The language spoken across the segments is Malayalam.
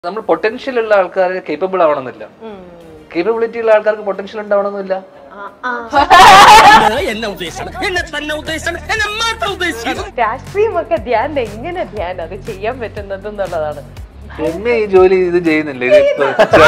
നമ്മൾ പൊട്ടൻഷ്യൽ ഉള്ള ആൾക്കാർ കേപ്പബിൾ ആവണമെന്നില്ല കേപ്പബിലിറ്റി ഉള്ള ആൾക്കാർക്ക് പൊട്ടൻഷ്യൽ ഉണ്ടാവണമെന്നില്ല എന്നെ ഉദ്ദേശിച്ചാണ് എന്നെ തന്നെ ഉദ്ദേശിച്ചാണ് എന്നെ മാത്രം ഉദ്ദേശിച്ചു രാഷ്ട്രീയമൊക്കെ ധ്യാൻ എങ്ങനെ ധ്യാൻ അത് ചെയ്യാൻ പറ്റുന്നത് എന്നുള്ളതാണ് എം എ ഈ ജോലി ഇത് ചെയ്യുന്നില്ല ഇത് ഇപ്പൊ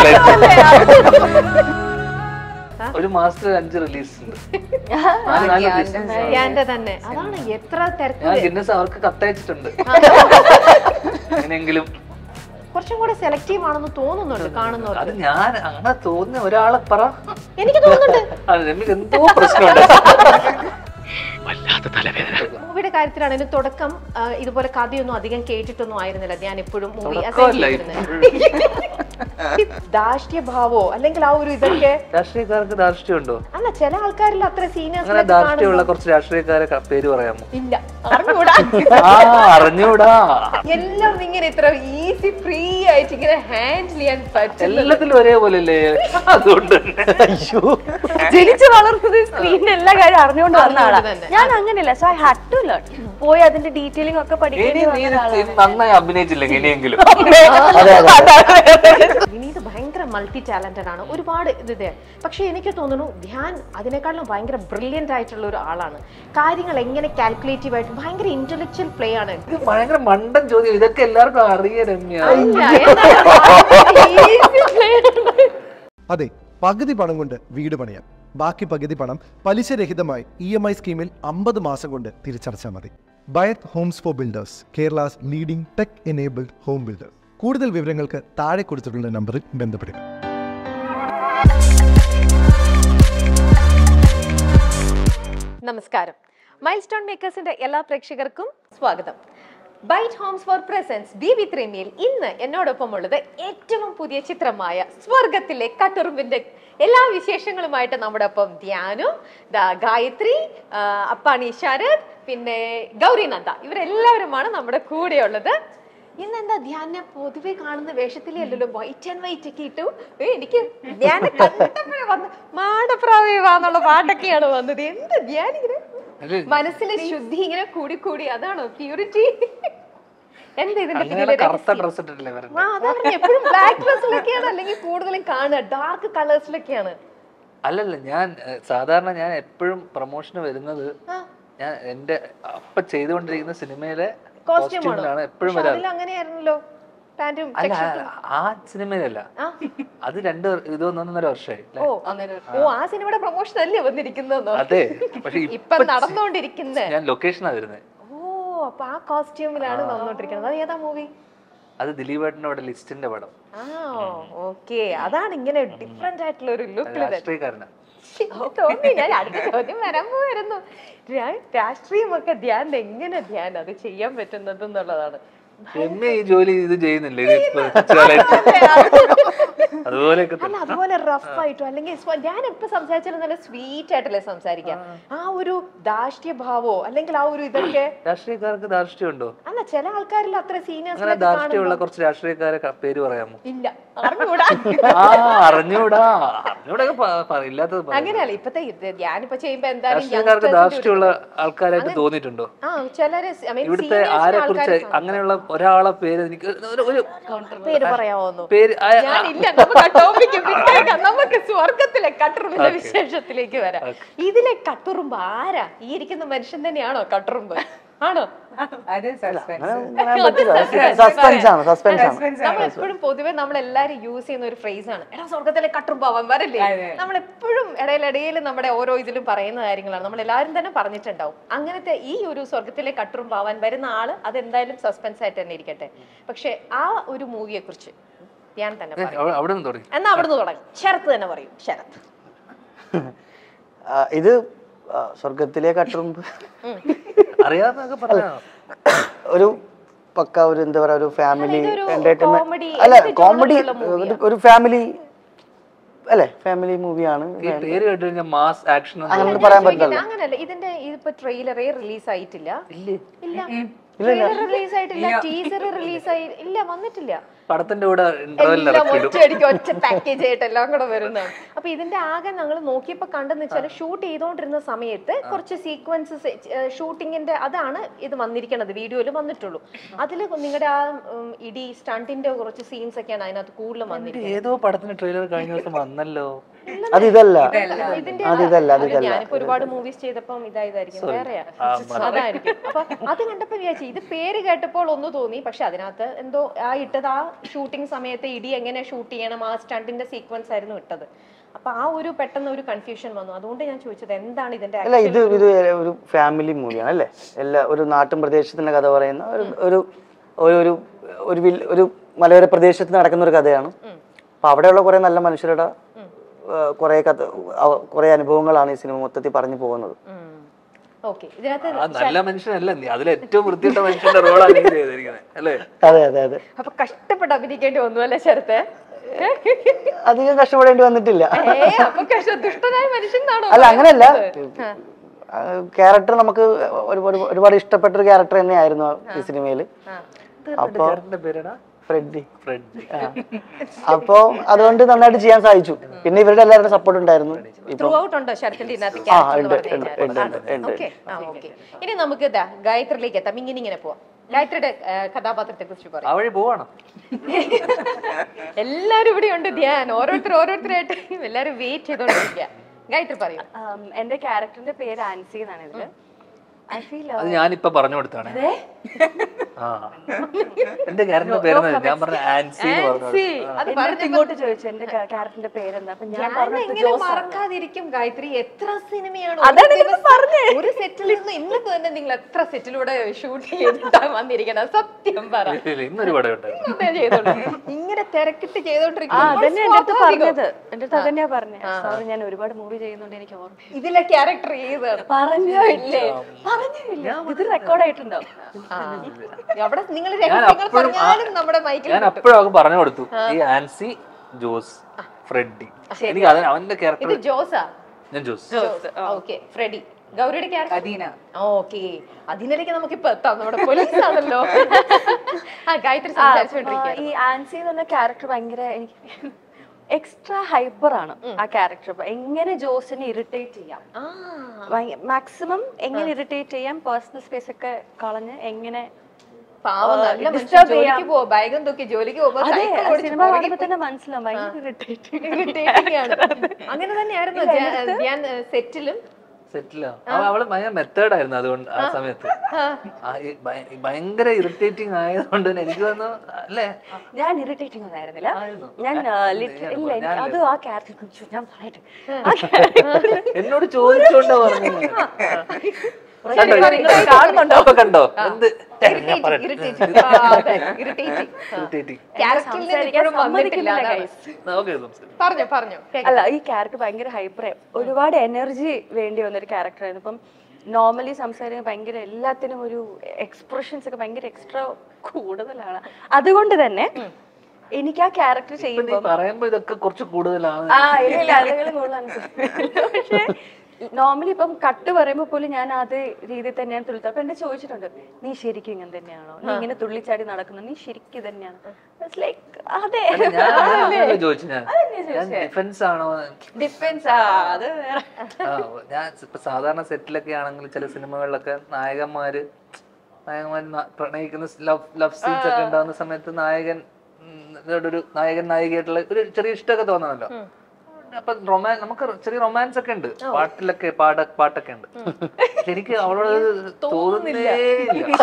ഒരു മാസത്തിൽ അഞ്ച് റിലീസ് ഉണ്ട് നാല് നാല് release ഉണ്ട്. ധ്യാന്റെ തന്നെ അതാണ് എത്ര ഞാൻ തിരക്ക് ഗിന്നസ് അവർക്ക് കത്തയച്ചിട്ടുണ്ട് എങ്ങനെയെങ്കിലും കുറച്ചും കൂടെ സെലക്റ്റീവ് ആണെന്ന് തോന്നുന്നുണ്ട് കാണുന്നവർ അത് ഞാൻ അങ്ങനെ തോന്നിയ ഒരാളെ പറ എനിക്ക് തോന്നുന്നുണ്ട് അത് രമ്യക്ക് എന്തോ പ്രശ്നമുണ്ട് വല്ലാത്ത തലവേദന മൂവിയുടെ കാര്യത്തിലാണെങ്കിലും തുടക്കം ആ, ഇതുപോലെ കഥയൊന്നും അധികം കേട്ടിട്ടൊന്നും ആയിരുന്നില്ല ഞാൻ എപ്പോഴും മൂവി തുടക്കമല്ല, ദാഷ്ട്യഭാവോ അല്ലെങ്കിൽ ആ ഒരു ഇതൊക്കെ രാഷ്ട്രീയക്കാർക്ക് ധാർഷ്ട്യമുണ്ടോ അല്ല ചില ആൾക്കാരിൽ അത്ര അങ്ങനെ സീനിയേഴ്സ് ധാർഷ്ട്യമുള്ള കുറച്ച് രാഷ്ട്രീയക്കാരെ ക- പേര് പറയാമോ ഇല്ല അറിഞ്ഞൂടാ ആ അറിഞ്ഞൂടാ എല്ലാം ഇങ്ങനെ ഇത്ര ഈസി ഫ്രീ ആയിട്ട് ഇങ്ങനെ ഹാൻഡിൽ ചെയ്യാൻ പറ്റില്ല എല്ലാത്തിലും ഒരേപോലെ അല്ലേ അതുകൊണ്ട് തന്നെ ജനിച്ചു വളർന്നത് സ്ക്രീനിന്റെ എല്ലാ കാര്യം അറിഞ്ഞുകൊണ്ട് വന്ന ആളാ അറിഞ്ഞുകൊണ്ട് തന്നെ. ഞാൻ അങ്ങനെയല്ല so I had to learn പോയി അതിന്റെ ഡീറ്റെയിലിംഗ് ഒക്കെ പഠിക്കേണ്ടി ഇനി നീ വന്ന ഇത് ഒരാളാണ്. നന്നായി അഭിനയിച്ചില്ലെങ്കിൽ ഇനിയെങ്കിലും വിനീത് ഭയങ്കര മൾട്ടി ടാലന്റഡ് ആണ് ഒരുപാട് ഇത് ഇത് പക്ഷെ എനിക്ക് തോന്നുന്നു ധ്യാൻ അതിനേക്കാളും ഭയങ്കര ബ്രില്യൻ്റ് ആയിട്ടുള്ള ഒരു ആളാണ് കാര്യങ്ങൾ എങ്ങനെ കാൽക്കുലേറ്റീവ് ആയിട്ട് ഭയങ്കര ഇന്റലക്ച്വൽ പ്ലേ ആണ് ഇത് ഭയങ്കര മണ്ടൻ ചോദ്യം ഇതൊക്കെ എല്ലാവർക്കും അറിയാം രമ്യ അതെ പകുതി പണം കൊണ്ട് വീട് പണിയാം ബാക്കി പകുതി പണം പലിശരഹിതമായി ഇ എം ഐ സ്കീമിൽ അമ്പത് മാസം കൊണ്ട് തിരിച്ചടച്ചാൽ മതി Byte Homes for builders Kerala's leading tech enabled home builder കൂടുതൽ വിവരങ്ങൾക്ക് താഴെ കൊടുത്തിട്ടുള്ള നമ്പറിൽ ബന്ധപ്പെടുക നമസ്കാരം മൈൽ സ്റ്റോൺ മേക്കേഴ്സിന്റെ എല്ലാ പ്രേക്ഷകർക്കും സ്വാഗതം Byte Homes for presence B V ത്രീമിയിൽ ഇന്ന് എന്നോടൊപ്പം ഉള്ളത് ഏറ്റവും പുതിയ ചിത്രമായ സ്വർഗത്തിലെ കട്ടുറുമ്പിന്റെ എല്ലാ വിശേഷങ്ങളുമായിട്ട് നമ്മുടെ ഒപ്പം ധ്യാനു ദാ ഗായത്രി ആ, അപ്പാണി ശരത് പിന്നെ ഗൗരിനന്ദ ഇവരെല്ലാവരുമാണ് നമ്മുടെ കൂടെയുള്ളത് ഇന്ന് എന്താ ധ്യാനെ പൊതുവെ കാണുന്ന വേഷത്തിലേ അല്ലല്ലോ വൈറ്റ് ആൻഡ് വൈറ്റ് ഒക്കെ ഇട്ടു ഏ, എനിക്ക് ധ്യാനെ കണ്ടപ്പോഴേ വന്ന് മാടപ്രാവേ വാന്നുള്ള പാട്ടൊക്കെയാണ് വന്നത് എന്ത് ധ്യാൻ ഇങ്ങനെ അത് മനസ്സിലെ ശുദ്ധി ഇങ്ങനെ കൂടി കൂടി അതാണോ പ്യൂരിറ്റി എന്താ ഇതിന്റെ അങ്ങനെ പിന്നിലെ കറുത്ത രഹസ്യം? ഡ്രസ് ഇട്ടിട്ടില്ലേ ആ വരണ്ടേ അതാ പറഞ്ഞെ, എപ്പോഴും ബ്ലാക്ക് ഡ്രസ്സിലൊക്കെയാണ് അല്ലെങ്കിൽ കൂടുതലും കാണുക ഡാർക്ക് കളേഴ്സിലൊക്കെയാണ് അല്ലല്ല ഞാൻ ഏഹ്, സാധാരണ ഞാൻ എപ്പോഴും പ്രൊമോഷന് വരുന്നത് ആ. ഞാൻ എന്റെ അപ്പൊ ചെയ്തുകൊണ്ടിരിക്കുന്ന സിനിമയിലെ കോസ്റ്റ്യൂം കോസ്റ്റ്യൂമിലാണ് എപ്പോഴും പക്ഷെ വരാറ് അതിൽ അങ്ങനെയായിരുന്നല്ലോ പാന്റും അല്ല ആ സിനിമയിലല്ല അത് രണ്ട് ഇത് ഒന്നൊന്നര വർഷമായി ഓ അന്നേരം ഓ ആ സിനിമയുടെ പ്രൊമോഷൻ അല്ലേ വന്നിരിക്കുന്നതെന്നോ അതെ പക്ഷെ ഇപ്പൊ ഇപ്പൊ നടന്നുകൊണ്ടിരിക്കുന്നത് ഞാൻ ലൊക്കേഷനാ വരുന്നത് ഓ അപ്പൊ ആ കോസ്റ്റ്യൂമിലാണ് വന്നോണ്ടിരിക്കുന്നത് അത് ഏതാ മൂവി അത് ദിലീപേട്ടനോട് ലിസ്റ്റിന്റെ പടം ആ ഓക്കെ അതാണ് ഇങ്ങനെ ഡിഫറെന്റ് ആയിട്ടുള്ള ഒരു ലുക്കിൽ രാഷ്ട്രീയക്കാരനാ തോന്നി ഞാൻ അടുത്ത ചോദ്യം വരാൻ പോവായിരുന്നു രാ- രാഷ്ട്രീയമൊക്കെ ധ്യാൻ എങ്ങനെ ധ്യാൻ അത് ചെയ്യാൻ പറ്റുന്നത് എന്നുള്ളതാണ് എം എ ഈ ജോലി ഇത് ചെയ്യുന്നില്ല ഇത് ഇപ്പൊ കുറച്ചുകാലായിട്ട്. അതുപോലെയൊക്കെ അല്ല അതുപോലെ റഫ് ആയിട്ടോ അല്ലെങ്കിൽ സ്വ- ഞാൻ എപ്പോ സംസാരിച്ചാലും നല്ല സ്വീറ്റ് ആയിട്ടല്ലേ സംസാരിക്കാം ആ ഒരു ദാഷ്ട്യഭാവോ അല്ലെങ്കിൽ ആ ഒരു ഇതൊക്കെ രാഷ്ട്രീയക്കാർക്ക് ധാർഷ്ട്യമുണ്ടോ അല്ല ചില ആൾക്കാരിൽ അത്ര അങ്ങനെ സീനിയേഴ്സ് ധാർഷ്ട്യമുള്ള കുറച്ച് രാഷ്ട്രീയക്കാരെ ക- പേര് പറയാമോ ഇല്ല അറിഞ്ഞൂടാ ആ അറിഞ്ഞൂടാ അറിഞ്ഞൂടെ ഇല്ലാത്തത് പറ. അങ്ങനെയല്ല ഇപ്പത്തെ ഇത് ഞാനിപ്പോ ചെയ്യുമ്പോ എന്തായാലും രാഷ്ട്രീയക്കാർക്ക് youngsters ന്റെ ഒരു- ധാർഷ്ട്യമുള്ള ആൾക്കാരായിട്ട് തോന്നിയിട്ടുണ്ടോ ആ ചിലര് I mean, ഇവിടുത്തെ seniors ന്റെ ആരെ ആൾക്കാരെ കുറിച്ച് കാണും. അങ്ങനെയുള്ള ഒരാളെ പേര് എനിക്ക് ഒരു- ഒരു പേര് പറയാമോന്നു പേര് ആ- ആ- ഞാനില്ല നമുക്ക് ആ ടോപ്പിക്ക് വിട്ടേക്കാം നമുക്ക് സ്വർഗത്തിലെ കട്ടുറുമ്പിന്റെ വിശേഷത്തിലേക്ക് വരാം ഇതിലെ കട്ടുറുമ്പ് ആരാ ഈ ഇരിക്കുന്ന മനുഷ്യൻ തന്നെയാണോ കട്ടുറുമ്പ് ആണോ സസ്പെൻസ് ആണ് സസ്പെൻസ് ആണ് നമ്മൾ എപ്പോഴും പൊതുവെ നമ്മൾ എല്ലാരും യൂസ് ചെയ്യുന്ന ഒരു ഫ്രേസ് ആണ് എടാ സ്വർഗത്തിലെ കട്ടുറുമ്പാവാൻ വരല്ലേ നമ്മൾ എപ്പോഴും ഇടയിലിടയിൽ നമ്മുടെ ഓരോ ഇതിലും പറയുന്ന കാര്യങ്ങളാണ് നമ്മൾ എല്ലാവരും തന്നെ പറഞ്ഞിട്ടുണ്ടാവും അങ്ങനത്തെ ഈ ഒരു സ്വർഗത്തിലെ കട്ടുറുമ്പാവാൻ വരുന്ന ആള് അതെന്തായാലും സസ്പെൻസ് ആയിട്ട് തന്നെ ഇരിക്കട്ടെ പക്ഷെ ആ ഒരു മൂവിയെ കുറിച്ച് ഞാൻ തന്നെ പറയും അവിടെ- അവിടെ നിന്ന് തുടങ്ങി എന്നാ അവിടുന്ന് തുടങ്ങും ശരത്ത് തന്നെ പറയും ശരത്ത് ആ, ഇത് ആ, സ്വർഗത്തിലെ കട്ടുറുമ്പ് അറിയാവുന്നതൊക്കെ പറഞ്ഞോ ഒരു പക്ക ഒരു എന്താ പറയാ ഒരു ഫാമിലി ഇതൊരു comedy, എന്റർടൈൻമെന്റ് അല്ല എന്ത് കോമഡി genre ഉള്ള movie ഒരു ഫാമിലി അല്ലേ ഫാമിലി മൂവിയാണ് ഈ പേര് കേട്ട് കഴിഞ്ഞാൽ മാസ് ആക്ഷൻ അങ്ങനെ പറയാൻ പറ്റില്ല അങ്ങനല്ല ഇതിന്റെ ഇതിപ്പോ ട്രെയിലറേ റിലീസ് ആയിട്ടില്ല ഇല്ലേ ഇല്ല ട്രെയിലർ റിലീസ് ആയിട്ടില്ല ടീസർ റിലീസ് ആയി ഇല്ല വന്നിട്ടില്ല പടത്തിന്റെ കൂടെ ഇന്റർവെൽ എല്ലാം ഇറക്കിടും ഒറ്റയടിക്ക് ഒറ്റ പാക്കേജ് ആയിട്ട് എല്ലാം കൂടെ വരുന്നതാണ് അപ്പൊ ഇതിന്റെ ആകെ ഞങ്ങൾ നോക്കിയപ്പോ കണ്ടെന്ന് വെച്ചാൽ ഷൂട്ട് ചെയ്തോണ്ടിരുന്ന സമയത്ത് കുറച്ച് സീക്വൻസസ് ഷൂട്ടിങ്ങിന്റെ അതാണ് ഇത് വന്നിരിക്കുന്നത് വീഡിയോയിൽ വന്നിട്ടുള്ളൂ അതിൽ നിങ്ങളുടെ ആ ഉം, ഇടി സ്റ്റണ്ടിന്റെ കുറച്ച് സീൻസ് ഒക്കെയാണ് അതിനകത്ത് കൂടുതലും വന്നിരിക്കുന്നത് ഏതോ പടത്തിന്റെ ട്രെയിലർ കഴിഞ്ഞ ദിവസം വന്നല്ലോ അത് ഇതല്ല ഇതിന്റെ അത് ഇതല്ല അത് ഇതല്ല ഞാനിപ്പോ ഒരുപാട് മൂവീസ് ചെയ്തപ്പം ഇതായതായിരിക്കും വേറെയാ അതായിരിക്കും അപ്പൊ അത് കണ്ടപ്പോ വിചാരിച്ചു ഇത് പേര് കേട്ടപ്പോൾ ഒന്ന് തോന്നി പക്ഷെ അതിനകത്ത് എന്തോ ആ ഇട്ടത് ആ ഷൂട്ടിംഗ് സമയത്ത് ഇടി എങ്ങനെ ഷൂട്ട് ചെയ്യണം ആ സ്റ്റണ്ടിന്റെ സീക്വൻസ് ആയിരുന്നു ഇട്ടത് അപ്പൊ ആ ഒരു പെട്ടെന്ന് ഒരു കൺഫ്യൂഷൻ വന്നു അതുകൊണ്ട് ഞാൻ ചോദിച്ചത് എന്താണ് ഇതിന്റെ അല്ല ഇത് ഇത് ഒരു ഫാമിലി മൂവിയാണ് അല്ലേ എല്ലാ ഒരു നാട്ടും പ്രദേശത്തിന്റെ കഥ പറയുന്ന ഒരു ഒരു ഒരു ഒരു ഒരു വിൽ- ഒരു മലയോര പ്രദേശത്ത് നടക്കുന്ന ഒരു കഥയാണ് അപ്പൊ അവിടെയുള്ള കുറെ നല്ല മനുഷ്യരുടെ കുറെ കഥ അവ- കുറെ അനുഭവങ്ങളാണ് ഈ സിനിമ മൊത്തത്തിൽ പറഞ്ഞു പോകുന്നത് ഓക്കെ ഇതിനകത്ത് ആ നല്ല മനുഷ്യനല്ല നീ അതിൽ ഏറ്റവും വൃത്തിയിട്ട മനുഷ്യന്റെ റോളാണ് നീ ചെയ്തിരിക്കുന്നത് അല്ലേ അതെ അതെ അതെ അപ്പൊ കഷ്ടപ്പെട്ട് അഭിനയിക്കേണ്ടി വന്നു അല്ലേ ശരത്തെ അധികം കഷ്ടപ്പെടേണ്ടി വന്നിട്ടില്ല ഏ അപ്പൊ കഷ്ട ദുഷ്ടനായ മനുഷ്യനാണോ അല്ല അങ്ങനെയല്ല ക്യാരക്ടർ നമുക്ക് ഒരു- ഒരു- ഒരുപാട് ഇഷ്ടപ്പെട്ട ഒരു ക്യാരക്ടർ തന്നെയായിരുന്നു ഈ സിനിമയില് അപ്പൊ ചേട്ടന്റെ പേരാടാ ഫ്രെഡി ഫ്രെഡ് അപ്പോ അതുകൊണ്ട് നന്നായിട്ട് ചെയ്യാൻ സാധിച്ചു പിന്നെ ഇവരുടെ എല്ലാവരുടെ സപ്പോർട്ട് ഉണ്ടായിരുന്നു ത്രൂ ഔട്ട് ഉണ്ടോ ശരത്തിന്റെ ഇതിനകത്ത് ആ, character എന്ന് ഉണ്ട്, പറഞ്ഞു ഉണ്ട്, കഴിഞ്ഞാൽ? ഉണ്ട്, ഉണ്ട്, ഉണ്ട്. ഓക്കെ ആ ഓക്കെ ഇനി നമുക്ക് ഇതാ ഗായത്രിയിലേക്ക് എത്താം ഇങ്ങനെ ഇങ്ങനെ പോവാം ഗായത്രിയുടെ ആ, കഥാപാത്രത്തെ കുറിച്ച് പറയാം ആ വഴി പോവാണോ എല്ലാരും ഇവിടെ ഉണ്ട് ധ്യാൻ ഓരോരുത്തർ ഓരോരുത്തരായിട്ട് എല്ലാരും വെയിറ്റ് ചെയ്തോണ്ടിരിക്കുക ഗായത്രി പറയൂ Um, എന്റെ ക്യാരക്ടറിന്റെ പേര് ആൻസി എന്നാണ് ഇതില് ഐ ഫീൽ അത് ഞാനിപ്പോ പറഞ്ഞു കൊടുത്താണ് ആ എന്റെ ക്യാരക്ടറിന്റെ പേരെന്താ ഞാൻ പറഞ്ഞ ആൻസി എന്ന് പറഞ്ഞു ആൻസി, അത് എന്നിട്ട് ഇങ്ങോട്ട് ചോദിച്ചു എന്റെ ക്യാരക്ടറിന്റെ പേരെന്താ അപ്പൊ ഞാൻ ഞാൻ പറഞ്ഞു എങ്ങനെ മറക്കാതിരിക്കും ഗായത്രി എത്ര സിനിമയാണ് അതാണ് ഒരു എനിക്ക് ദിവസം ഒരു സെറ്റിൽ നിന്ന് ഇന്നത്തെ തന്നെ നിങ്ങൾ എത്ര സെറ്റിലൂടെ ഷൂട്ട് ചെയ്തിട്ടാ വന്നിരിക്കണം സത്യം പറ ഇല്ല, ഇന്നൊരു പടം ഉണ്ടായിരുന്നു ഇന്നത്തെ ചെയ്തോണ്ട്. ഇങ്ങനെ തിരക്കിട്ട് ആ ചെയ്തോണ്ടിരിക്കുമ്പോൾ അതന്നെ എന്റെ അടുത്ത് സ്വാഭാവികം. പറഞ്ഞത് എന്റെ അടുത്ത് അതന്നെയാ പറഞ്ഞത് സോറി ഞാൻ ഒരുപാട് മൂവി ചെയ്യുന്നുണ്ട് എനിക്ക് ഓർമ്മ ഇതിലെ ക്യാരക്ടർ ചെയ്താണ് പറഞ്ഞോ ഇല്ലേ പറഞ്ഞോ ഇല്ല ഇത് റെക്കോർഡ് ആയിട്ടുണ്ടാവും ആ. അവിടെ നിങ്ങൾ രഹസ്യങ്ങൾ അപ്പോഴും ആ- പറഞ്ഞാലും നമ്മുടെ മൈക്കിൽ ഞാൻ അപ്പോഴും അവർക്ക് പറഞ്ഞു കൊടുത്തു ഈ ആൻസി ജോസ് ഫ്രെഡി എനിക്ക് അത് അവന്റെ ഇത് ക്യാരക്ടർ ജോസാ ഞാൻ ജോസ് ഓക്കെ ഫ്രെഡി ഗൗരിയുടെ ക്യാരക്ടർ അദീന ഓക്കെ അതിനിടയ്ക്ക് നമുക്ക് ഇപ്പൊ എത്താം നമ്മുടെ പോലീസ് ആണല്ലോ ആ ഗായത്രി ആ, സംസാരിച്ചോണ്ടിരിക്കുക ഈ ആൻസി എന്ന് പറഞ്ഞ ക്യാരക്ടർ ഭയങ്കര എനിക്ക് എക്സ്ട്രാ ഹൈപ്പർ ആണ് ആ ക്യാരക്ടർ എങ്ങനെ ജോസിനെ ഇറിറ്റേറ്റ് ചെയ്യാം മാക്സിമം എങ്ങനെ ഇറിറ്റേറ്റ് ചെയ്യാം പേഴ്സണൽ സ്പേസ് ഒക്കെ കളഞ്ഞ് എങ്ങനെ പാവം ആ, നല്ല മനുഷ്യൻ disturb ജോലിക്ക് ചെയ്യാം. പോവാ ബാഗും തൂക്കി ജോലിക്ക് പോകുമ്പോ അതെ cycle ഓടിച്ച് സിനിമ പുറകിൽ കാണുമ്പോ തന്നെ മനസ്സിലാവും ഭയങ്കര ഇറിറ്റേറ്റിംഗ് irritating ആണ്. അങ്ങനെ തന്നെയായിരുന്നു ഞാൻ- ഞാൻ സെറ്റിലും സെറ്റില അവള് ഭയങ്കര മെത്തേഡ് ആയിരുന്നു അതുകൊണ്ട് ആ സമയത്ത് ആ, ഈ ഭയ- ഈ ഭയങ്കര ഇറിറ്റേറ്റിംഗ് ആയതുകൊണ്ട് തന്നെ എനിക്ക് തോന്നുന്നു അല്ലേ ഞാൻ ഇറിറ്റേറ്റിംഗ് ഒന്നും ആയിരുന്നില്ല ഞാൻ ആ, lit- ഇല്ല എനിക്ക് അത് ആ ക്യാരക്ടർ ഞാൻ പറയട്ടെ ആ character എന്നോട് ചോദിച്ചോണ്ടാ പറഞ്ഞു ശരി, പറയ്. കാണുന്നുണ്ടോ അപ്പൊ കണ്ടോ എന്ത് ഞാൻ Irritating, പറയട്ടെ. irritating. ആ, അതെ, irritating. ആ. Irritating. Character ൽ നിന്ന് സംസാരിക്കാൻ ഇപ്പോഴും വന്നിട്ടില്ല സമ്മതിക്കുന്നില്ല അതാണ്. guys. ഓക്കെ സംസാരിക്കാം പറഞ്ഞോ പറഞ്ഞോ കേൾക്കാം. അല്ല ഈ ക്യാരക്ടർ ഭയങ്കര ഹൈപ്പർ ഒരുപാട് എനർജി വേണ്ടി വന്നൊരു ക്യാരക്ടർ ആയിരുന്നു ഇപ്പം നോർമലി സംസാരിക്കാൻ ഭയങ്കര എല്ലാത്തിനും ഒരു എക്സ്പ്രഷൻസ് ഒക്കെ ഭയങ്കര എക്സ്ട്രാ കൂടുതലാണ് അതുകൊണ്ട് തന്നെ എനിക്ക് ആ ക്യാരക്ടർ ഇപ്പൊ നീ ചെയ്യുമ്പോൾ പറയുമ്പോ ഇതൊക്കെ കുറച്ച് കൂടുതലാണ് ആ ഇല്ല ഇല്ല അതുകൾ കൂടുതലാണ് പക്ഷേ നോർമലി ഇപ്പം കട്ട് പറയുമ്പോൾ പോലും ഞാൻ അതേ രീതിയിൽ തന്നെയാണ് തുള്ളിത്തത് അപ്പൊ എന്നെ ചോദിച്ചിട്ടുണ്ട് നീ ശരിക്കും ഇങ്ങനെ തന്നെയാണോ നീ ഇങ്ങനെ തുള്ളിച്ചാടി നടക്കുന്നു നീ ശരിക്കും തന്നെയാണ് ലൈക്ക് അതെ അല്ല, ഞാൻ അങ്ങനെയല്ല ചോദിച്ചു ഞാൻ ഞാൻ ഡിഫൻസ് ആണോ ഡിഫൻസ് ആ അത് വേറെ ആ, ഞാൻ ഇപ്പൊ സാധാരണ സെറ്റിലൊക്കെ ആണെങ്കിൽ ചില സിനിമകളിലൊക്കെ നായകന്മാര് നായകന്മാര് ന- പ്രണയിക്കുന്ന ലവ് ലവ് സീൻസ് ഒക്കെ ഉണ്ടാകുന്ന സമയത്ത് നായകൻ ഉം, ഇതോടെ ഒരു നായകൻ നായികയായിട്ടുള്ള ഒരു ചെറിയ ഇഷ്ടമൊക്കെ തോന്നണല്ലോ അപ്പൊ റൊമാൻ നമുക്ക് ചെറിയ റൊമാൻസ് ഒക്കെ ഉണ്ട് പാട്ടിലൊക്കെ പാട പാട്ടൊക്കെ ഉണ്ട് പക്ഷെ എനിക്ക് അവളോട് അത് തോന്നുന്നേ ഇല്ല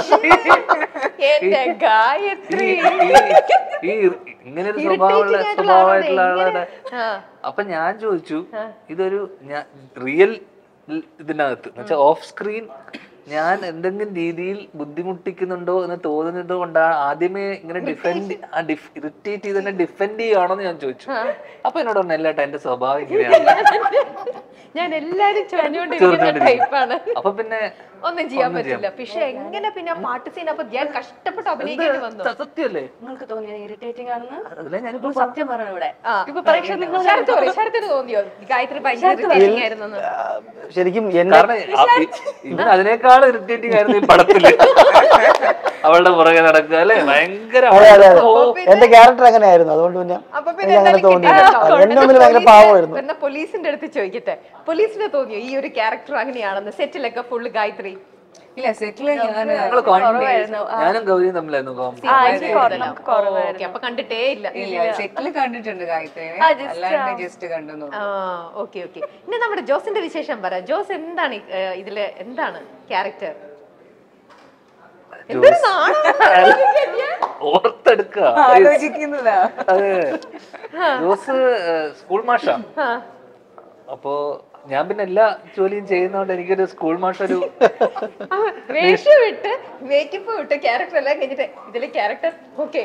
എന്റെ ഗായത്രി ഈ ഈ ഇങ്ങനെ ഒരു സ്വഭാവമുള്ള Irritating ആയിട്ടുള്ള സ്വഭാവമായിട്ടുള്ള ആളാണ് ആളുടെ ആ. അപ്പൊ ഞാൻ ചോദിച്ചു ഇതൊരു റിയൽ ഇതിനകത്ത് എന്നുവെച്ചാൽ ഓഫ് സ്ക്രീൻ ഞാൻ എന്തെങ്കിലും രീതിയിൽ ബുദ്ധിമുട്ടിക്കുന്നുണ്ടോ എന്ന് തോന്നുന്നത് കൊണ്ടാണ് ആദ്യമേ ഇങ്ങനെ ഡിഫെൻഡ് ഇറിറ്റേറ്റ് ചെയ്ത് തന്നെ ഡിഫെൻഡ് ചെയ്യുകയാണോ എന്ന് ഞാൻ ചോദിച്ചു അപ്പൊ എന്നോട് പറഞ്ഞു അല്ലാട്ടോ എന്റെ സ്വഭാവം ഇങ്ങനെയാണ് ഞാൻ എല്ലാരും ചൊറിഞ്ഞുകൊണ്ടിരിക്കുന്ന ടൈപ്പാണ് അപ്പൊ പിന്നെ ഒന്നും ചെയ്യാൻ പറ്റില്ല പക്ഷെ എങ്ങനെ പിന്നെ ആ പാട്ട് സീൻ അപ്പൊ ഞാൻ കഷ്ടപ്പെട്ട് അഭിനയിക്കേണ്ടി വന്നു സ- സത്യമല്ലേ നിങ്ങൾക്ക് തോന്നിയത് ഇറിറ്റേറ്റിംഗ് ആണെന്ന് അതല്ലേ ഞാനിപ്പോ നിങ്ങൾ സത്യം പറഞ്ഞു ഇവിടെ ആ. ഇപ്പൊ പരീക്ഷ നിങ്ങൾ ശരത്ത് പറയ്, ശരത്തിന് തോന്നിയോ ഗായത്രി ഭയങ്കര irritating ആയിരുന്നെന്ന്? ആ, ശരിക്കും എന്നെ കാരണം ആ- ഇ- ഇവൻ അതിനേക്കാൾ ഇറിറ്റേറ്റിംഗ് ആയിരുന്നു ഈ പടത്തില് അവളുടെ പുറകെ നടക്കുക അല്ലെ ഭയങ്കര അതെ അതെ അതെ അപ്പൊ പിന്നെ- എന്റെ ക്യാരക്ടർ അങ്ങനെ ആയിരുന്നു അതുകൊണ്ട് പിന്നെ അപ്പൊ പിന്നെ എനിക്ക് അങ്ങനെ എന്തായാലും തോന്നിയില്ല കിട്ടിയല്ലോ. അത് എന്നെ മുന്നിൽ എന്നാ ഭയങ്കര പോലീസ് പാവമായിരുന്നു എന്നാ പോലീസിന്റെ അടുത്ത് ചോദിക്കട്ടെ പോലീസിന് തോന്നിയോ ഈ ഒരു ക്യാരക്ടർ അങ്ങനെയാണെന്ന് സെറ്റിലൊക്കെ ഫുള്ള് ഗായത്രി ഇല്ല സെറ്റില് ഞാൻ ഞങ്ങള് കോൺഫിഡൻസ് ഞാനും ഗൗരിയും തമ്മിലായിരുന്നു കോമ്പി ആ എനിക്ക് കുറ- നമുക്ക് കുറവായിരുന്നു ഓക്കെ അപ്പൊ കണ്ടിട്ടേ ഇല്ല ഇല്ല സെറ്റില് കണ്ടിട്ടുണ്ട് ഗായത്രിനെ ആ, just, അല്ലാണ്ട് ജസ്റ്റ് കണ്ടെന്നു ആ ഓക്കെ ഓക്കെ ഇനി നമ്മുടെ ജോസിന്റെ വിശേഷം പറ ജോസ് എന്താണ് ഈ, ഏ, ഇതില് എന്താണ് ക്യാരക്ടർ എന്തൊരു നാണം ഓർത്തെടുക്കുക ആലോചിക്കുന്നതാ അതെ ജോസ് സ്കൂൾ മാഷാ അപ്പോ ഞാൻ പിന്നെ എല്ലാ ജോലിയും ചെയ്യുന്നോണ്ട് എനിക്കൊരു സ്കൂൾ മാഷ ഒരു വേഷം വിട്ട് മേക്കപ്പ് വിട്ട് ക്യാരക്ടർ എല്ലാം കഴിഞ്ഞിട്ട് ഇതിലെ ക്യാരക്ടർ ഓക്കെ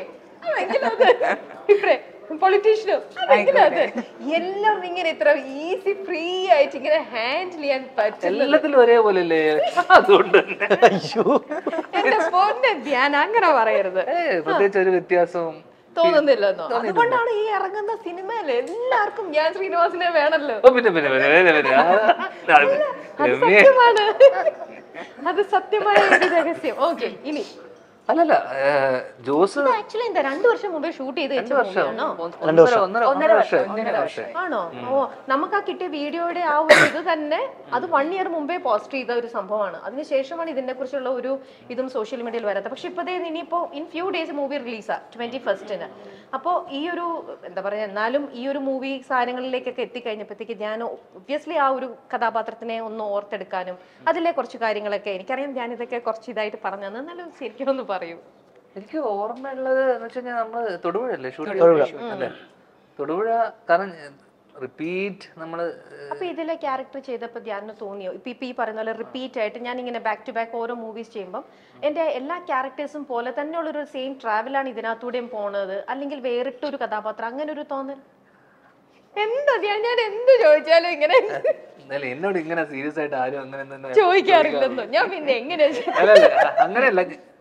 പൊളിറ്റീഷ്യനോ അത് എല്ലാം ഇങ്ങനെ ഇത്ര ഈസി ഫ്രീ ആയിട്ട് ഇങ്ങനെ ഹാൻഡിൽ ചെയ്യാൻ പറ്റും എല്ലാത്തിലും ഒരേപോലെ അല്ലേ അതുകൊണ്ട് തന്നെ അയ്യോ എന്റെ പൊന്നെ ധ്യാൻ അങ്ങനെ പറയരുത് ഏ പ്രത്യേകിച്ച് ഒരു വ്യത്യാസവും തോന്നുന്നില്ലെന്നോ അതുകൊണ്ടാണ് ഈ ഇറങ്ങുന്ന സിനിമയിൽ എല്ലാവർക്കും ഞാൻ ശ്രീനിവാസിനെ വേണല്ലോ ഓ, പിന്നെ പിന്നെ പിന്നെ പിന്നെ പിന്നെ ആ, അത് അത് രമ്യ സത്യമാണ് അത് സത്യമായ ഒരു രഹസ്യം ഓക്കെ ഇനി അല്ലല്ല ഏ, ജോസ് ആക്ച്വലി എന്താ രണ്ടു വർഷം മുമ്പേ ഷൂട്ട് ചെയ്ത് വെച്ച വർഷം മൂവിയാണോ ഒന്നര ഒന്നര ഒന്നര വർഷം ഒന്നര വർഷം ആണോ ഓ നമുക്ക് ആ കിട്ടിയ വീഡിയോയുടെ ആ ഒരു ഇത് തന്നെ അത് വൺ ഇയർ മുമ്പേ പോസ്റ്റ് ചെയ്ത ഒരു സംഭവമാണ് അതിനുശേഷമാണ് ഇതിനെ കുറിച്ചുള്ള ഒരു ഇതും സോഷ്യൽ മീഡിയയിൽ വരാത്തത് പക്ഷെ ഇപ്പോഴത്തെ ഇനിയിപ്പോ ഇൻ ഫ്യൂ ഡേയ്സ് മൂവി റിലീസാ ട്വന്റി ഫസ്റ്റിന് അപ്പോൾ ഈ ഒരു എന്താ പറയാ എന്നാലും ഈ ഒരു മൂവി സാധനങ്ങളിലേക്കൊക്കെ എത്തിക്കഴിഞ്ഞപ്പോഴത്തേക്ക് ഞാൻ ഒബ്വിയസ്ലി ആ ഒരു കഥാപാത്രത്തിനെ ഒന്ന് ഓർത്തെടുക്കാനും അതിലെ കുറച്ച് കാര്യങ്ങളൊക്കെ എനിക്കറിയാം ഞാൻ ഇതൊക്കെ കുറച്ച് ഇതായിട്ട് പറഞ്ഞു തന്നെ എന്നാലും ശരിക്കും ഒന്ന് പറയൂ എനിക്ക് ഓർമ്മയുള്ളത് എന്ന് വെച്ച് കഴിഞ്ഞാൽ നമ്മള് തൊടുപുഴയല്ലേ ഷൂട്ട് അല്ലേ തൊടുപുഴ കാരണം റിപ്പീറ്റ് നമ്മള് അപ്പൊ ഇതിലെ ക്യാരക്ടർ ചെയ്തപ്പോൾ ധ്യാനം തോന്നിയോ ഇപ്പൊ ഇപ്പൊ ഈ പറയുന്ന പോലെ റിപ്പീറ്റ് ആയിട്ട് ഞാൻ ഇങ്ങനെ ബാക്ക് ടു ബാക്ക് ഓരോ മൂവീസ് ചെയ്യുമ്പോൾ എന്റെ എല്ലാ ക്യാരക്ടേഴ്സും പോലെ തന്നെയുള്ള ഒരു സെയിം ട്രാവലാണ് ഇതിനകത്തൂടെയും പോണത് അല്ലെങ്കിൽ വേറിട്ടൊരു കഥാപാത്രം അങ്ങനെ ഒരു തോന്നൽ എന്താ ധ്യാൻ ഞാൻ എന്ത് ചോദിച്ചാലും ഇങ്ങനെ എന്നാലും എന്നോട് ഇങ്ങനെ സീരിയസ് ആയിട്ട് ആരും അങ്ങനെ ഒന്നും ചോദിക്കാറില്ലെന്നോ ഞാൻ പിന്നെ എങ്ങനെ അല്ലല്ല അങ്ങനെയല്ല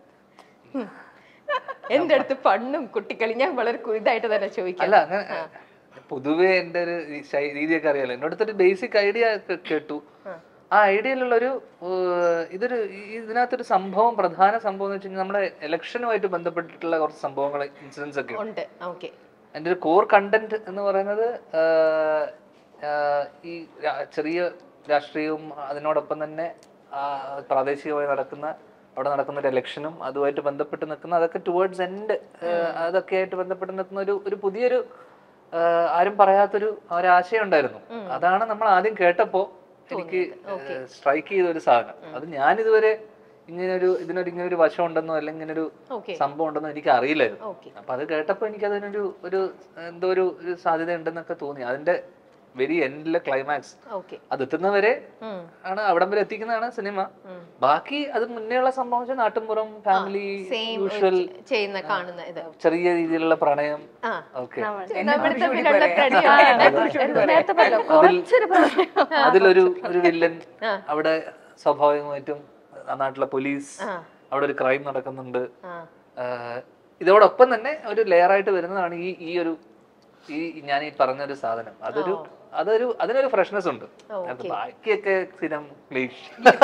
എന്റെ അടുത്ത് പണ്ണും കുട്ടിക്കളി ഞാൻ വളരെ കു- ഇതായിട്ട് തന്നെ ചോദിക്കാം അല്ല അങ്ങനെ പൊതുവേ എന്റെ ഒരു ഈ ശൈ- രീതിയൊക്കെ അറിയാലോ എന്നോട് ഒരു ബേസിക് ഐഡിയ കേട്ടു ആ ഐഡിയയിലുള്ള ഒരു ഇതൊരു ഈ- ഇതിനകത്തൊരു സംഭവം പ്രധാന സംഭവം എന്ന് വെച്ച് കഴിഞ്ഞാൽ നമ്മുടെ ഇലക്ഷനുമായിട്ട് ബന്ധപ്പെട്ടിട്ടുള്ള കുറച്ച് സംഭവങ്ങൾ ഇൻസിഡൻസ് ഒക്കെ ഉണ്ട് ഉണ്ട് ഓക്കെ എൻ്റെ ഒരു കോർ കണ്ടന്റ് എന്ന് പറയുന്നത് ആഹ്, ആഹ്, ഈ രാ- ചെറിയ രാഷ്ട്രീയവും അതിനോടൊപ്പം തന്നെ ആഹ്, പ്രാദേശികമായി നടക്കുന്ന അവിടെ നടക്കുന്ന ഒരു ഇലക്ഷനും അതുമായിട്ട് ബന്ധപ്പെട്ട് നിൽക്കുന്ന അതൊക്കെ ടുവേർഡ്സ് എൻഡ് അതൊക്കെ ആയിട്ട് ബന്ധപ്പെട്ട് നിൽക്കുന്ന ഒരു ഒരു പുതിയൊരു ആഹ്, ആരും പറയാത്തൊരു ഒരാശയം ഉണ്ടായിരുന്നു അതാണ് നമ്മൾ ആദ്യം കേട്ടപ്പോ എനിക്ക് സ്ട്രൈക്ക് ചെയ്ത ഒരു സാധനം അത് ഞാൻ ഇതുവരെ ഇങ്ങനൊരു ഇതിനൊരു ഇങ്ങനെ ഒരു വശം ഉണ്ടെന്നോ അല്ലെങ്കിൽ ഇങ്ങനെ ഒരു ഓക്കെ സംഭവം ഉണ്ടെന്നോ എനിക്ക് അറിയില്ലായിരുന്നു ഓക്കെ അപ്പൊ അത് കേട്ടപ്പോ എനിക്ക് അതിനൊരു ഒരു എന്തോ ഒരു ഒരു സാധ്യത ഉണ്ടെന്നൊക്കെ തോന്നി അതിന്റെ വെരി എൻഡിലെ ക്ലൈമാക്സ് ഓക്കെ അത് എത്തുന്നവരെ ആണ് അവിടം വരെ എത്തിക്കുന്നതാണ് സിനിമ ബാക്കി അത് മുന്നേ ഉള്ള സംഭവം വെച്ചാൽ നാട്ടുമ്പുറം ഫാമിലി സെയിം യൂഷ്വൽ ചെയ്യുന്ന കാണുന്ന ഇത് ചെറിയ രീതിയിലുള്ള പ്രണയം ആ ഓക്കെ നമ്മൾ തമ്മിലുള്ള പ്രണയമാണ്. നേരത്തെ പറഞ്ഞല്ലോ കുറച്ചൊരു പ്രശ്നം അതിലൊരു ഒരു വില്ലൻ അവിടെ സ്വാഭാവികമായിട്ടും ആ നാട്ടിലെ പോലീസ് അവിടെ ഒരു ക്രൈം നടക്കുന്നുണ്ട് ആ. ആഹ് ഇതോടൊപ്പം തന്നെ ഒരു ലെയർ ആയിട്ട് വരുന്നതാണ് ഈ ഈ ഒരു ഈ ഞാൻ ഈ പറഞ്ഞൊരു സാധനം അതൊരു അതൊരു അതിനൊരു ഫ്രഷ്നെസ് ഉണ്ട് അത് ബാക്കിയൊക്കെ സ്ഥിരം ക്ലീഷ്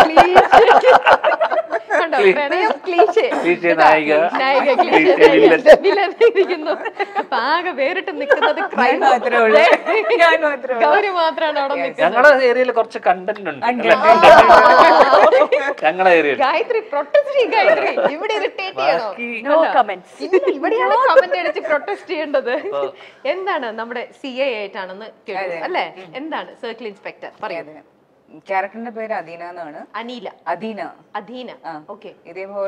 കണ്ടോ? പ്രണയം ക്ലീശേ. ക്ലീശേ ഇതാ, നായിക, നായിക ക്ലീശേ ക്ലീശേ വില്ലൻ. വില്ലൻ ഇരിക്കുന്നു. അപ്പൊ ആകെ വേറിട്ട് നിൽക്കുന്നത് crime. മാത്രമേ ഉള്ളൂ ഞാൻ മാത്രമേ ഉള്ളൂ ഗൗരി മാത്രമാണ് അവിടെ നിൽക്കുന്നത് ഞങ്ങളുടെ ഏരിയയിൽ കുറച്ച് കണ്ടന്റ് ഉണ്ട് അല്ലേ? ഞങ്ങളുടെ ഏരിയയിൽ ഗായത്രി പ്രൊട്ടസ്റ്റ് ചെയ്യും ഗായത്രി ഇവിടെ ഇറിറ്റേറ്റ് ചെയ്യണോ ബാക്കി നോ കമന്റ്സ് ഇല്ല, ഇവിടെയാണ് കമന്റ് അടിച്ച് പ്രൊട്ടസ്റ്റ് ചെയ്യേണ്ടത് എന്താണ് നമ്മുടെ സി ഐ ആയിട്ടാണെന്ന് കേട്ടു അല്ലേ എന്താണ് സർക്കിൾ ഇൻസ്പെക്ടർ പറയൂ ക്യാരക്ടറിന്റെ പേര് അദീന എന്നാണ് അനീല അദീന അധീന ആ. ഓക്കെ ഇതേപോലെ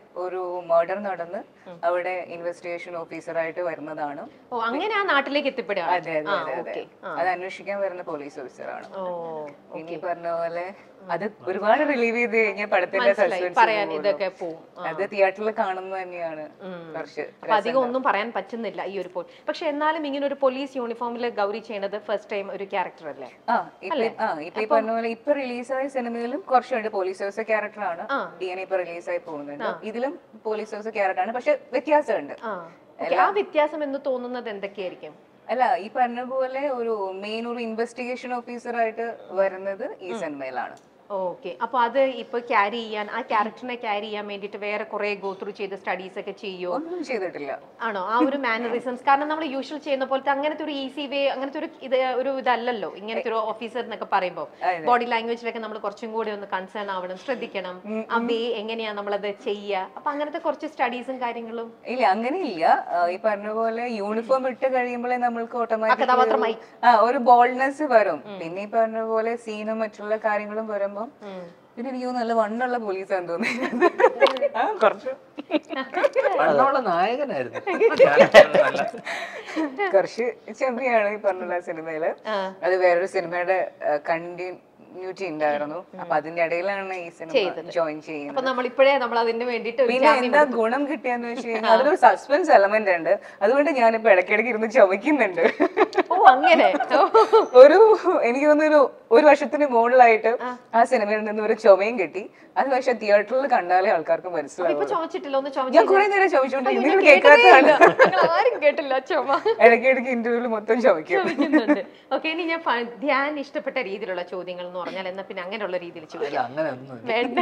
ഒരു മർഡർ നടന്ന് അവിടെ ഇൻവെസ്റ്റിഗേഷൻ ഓഫീസറായിട്ട് വരുന്നതാണ് ഓ അങ്ങനെ ആ നാട്ടിലേക്ക് എത്തിപ്പെടുകയാണ് അതെ അതെ അതെ അതെ ഓക്കെ അത് അന്വേഷിക്കാൻ വരുന്ന പോലീസ് ഓഫീസറാണ് ഓ ഇനി പറഞ്ഞ പോലെ അത് ഒരുപാട് റിലീവ് ചെയ്ത് കഴിഞ്ഞാൽ പടത്തിന്റെ മനസ്സിലായി സസ്പെൻസ് പറയാൻ ഇതൊക്കെ പോവും ആ. അത് തിയേറ്ററിൽ കാണുന്നത് തന്നെയാണ് കുറച്ച് അപ്പൊ അധികം ഒന്നും പറയാൻ പറ്റുന്നില്ല ഈ ഒരു പോൾ പക്ഷെ എന്നാലും ഇങ്ങനെ ഒരു പോലീസ് യൂണിഫോമിൽ ഗൗരി ചെയ്യണത് ഫസ്റ്റ് ടൈം ഒരു ക്യാരക്ടർ അല്ലേ ആ ഇപ്പൊ ആ ഇപ്പൊ ഈ പറഞ്ഞ പോലെ ഇപ്പൊ റിലീസായ സിനിമയിലും കുറച്ചുണ്ട് പോലീസ് ഓഫീസർ ക്യാരക്ടറാണ് ഡി എൻ ഇപ്പൊ റിലീസായി പോകുന്നുണ്ട് ഇതിലും പോലീസ് ഓഫീസർ ക്യാരക്ടറാണ് പക്ഷെ വ്യത്യാസമുണ്ട് ആ Okay, ആ വ്യത്യാസം എന്ന് തോന്നുന്നത് എന്തൊക്കെയായിരിക്കും അല്ല ഈ പറഞ്ഞ പോലെ ഒരു മെയിൻ ഒരു ഇൻവെസ്റ്റിഗേഷൻ ഓഫീസറായിട്ട് വരുന്നത് ഈ സിനിമയിലാണ് ഓക്കെ അപ്പൊ അത് ഇപ്പൊ ക്യാരി ചെയ്യാൻ ആ ക്യാരക്ടറിനെ ക്യാരി ചെയ്യാൻ വേണ്ടിട്ട് വേറെ കുറെ ഗോ ത്രൂ ചെയ്ത് സ്റ്റഡീസ് ഒക്കെ ചെയ്യോ ഒന്നും ചെയ്തിട്ടില്ല ആണോ ആ ഒരു മാനറിസംസ് കാരണം നമ്മൾ യൂഷ്വൽ ചെയ്യുന്ന പോലത്തെ അങ്ങനത്തെ ഒരു ഈസി വേ അങ്ങനത്തെ ഒരു ഇത് ഒരു ഇതല്ലല്ലോ ഇങ്ങനത്തെ ഒരു ഓഫീസർ എന്നൊക്കെ പറയുമ്പോൾ ബോഡി ലാംഗ്വേജിലൊക്കെ നമ്മൾ കുറച്ചും കൂടി ഒന്ന് കൺസേൺ ആവണം ശ്രദ്ധിക്കണം ആ വേ എങ്ങനെയാ നമ്മളത് ചെയ്യുക അപ്പൊ അങ്ങനത്തെ കുറച്ച് സ്റ്റഡീസും കാര്യങ്ങളും ഇല്ല അങ്ങനെയില്ല ആ, ഈ പറഞ്ഞ പോലെ യൂണിഫോം ഇട്ട് കഴിയുമ്പോഴേ നമ്മൾക്ക് കഥാപാത്രമായി. ഓട്ടോമാറ്റിക് ആ ഒരു ബോൾഡ്നെസ് വരും പിന്നെ ഈ പറഞ്ഞ പോലെ സീനും മറ്റുള്ള കാര്യങ്ങളും വരുമ്പം പിന്നെ എനിക്ക് തോന്നുന്നു നല്ല വണ്ണുള്ള പോലീസാന്ന് തോന്നി ആ കുറച്ച് വണ്ണമുള്ള നായകനായിരുന്നു നല്ല കുറച്ച് ചെമ്പിയാണ് ഈ പറഞ്ഞ സിനിമയില് അത് വേറൊരു സിനിമയുടെ കണ്ടിന്യൂറ്റി ഉണ്ടായിരുന്നു അപ്പൊ അതിന്റെ ഇടയിലാണ് ഈ സിനിമ ജോയിൻ ചെയ്യുന്നത് അപ്പൊ നമ്മൾ ഇപ്പോഴേ നമ്മൾ അതിന് വേണ്ടിട്ട് ഒരു പിന്നെ എന്താ ഗുണം കിട്ടിയെന്ന് വെച്ച് കഴിഞ്ഞാൽ അതിലൊരു സസ്പെൻസ് എലമെന്റ് ഉണ്ട് അതുകൊണ്ട് ഞാനിപ്പോ ഇടയ്ക്കിടയ്ക്ക് ഇരുന്ന് ചുമക്കുന്നുണ്ട് ഓ അങ്ങനെ ഓ. ഒരു എനിക്ക് തോന്നുന്നു ഒരു വർഷത്തിന് മുകളിലായിട്ട് ആ സിനിമയിൽ നിന്ന് ഒരു ചുമയും കിട്ടി അത് പക്ഷെ തിയേറ്ററിൽ കണ്ടാലേ ആൾക്കാർക്ക് ഇപ്പൊ മനസ്സിലാവും ചുമച്ചിട്ടില്ല ഒന്ന് ഞാൻ ചുമച്ചു കുറെ നേരം ചോദിച്ചോണ്ട് അയ്യോ, നിങ്ങൾ ഞാൻ കേട്ടതേ കേൾക്കാത്തതാണ് ഇല്ല. നിങ്ങൾ ആരും കേട്ടില്ല ചുമ ഇടയ്ക്കിടയ്ക്ക് ഇന്റർവ്യൂല് മൊത്തം ചുമക്കും ചോദിക്കുന്നുണ്ട് ഓക്കെ ഇനി ഞാൻ ഫ- ധ്യാൻ ഇഷ്ടപ്പെട്ട രീതിയിലുള്ള ചോദ്യങ്ങൾ എന്ന് പറഞ്ഞാൽ എന്നാ പിന്നെ അങ്ങനെയുള്ള രീതിയിൽ അല്ല ചോദിക്കാം അങ്ങനെ ഒന്നും വേണ്ട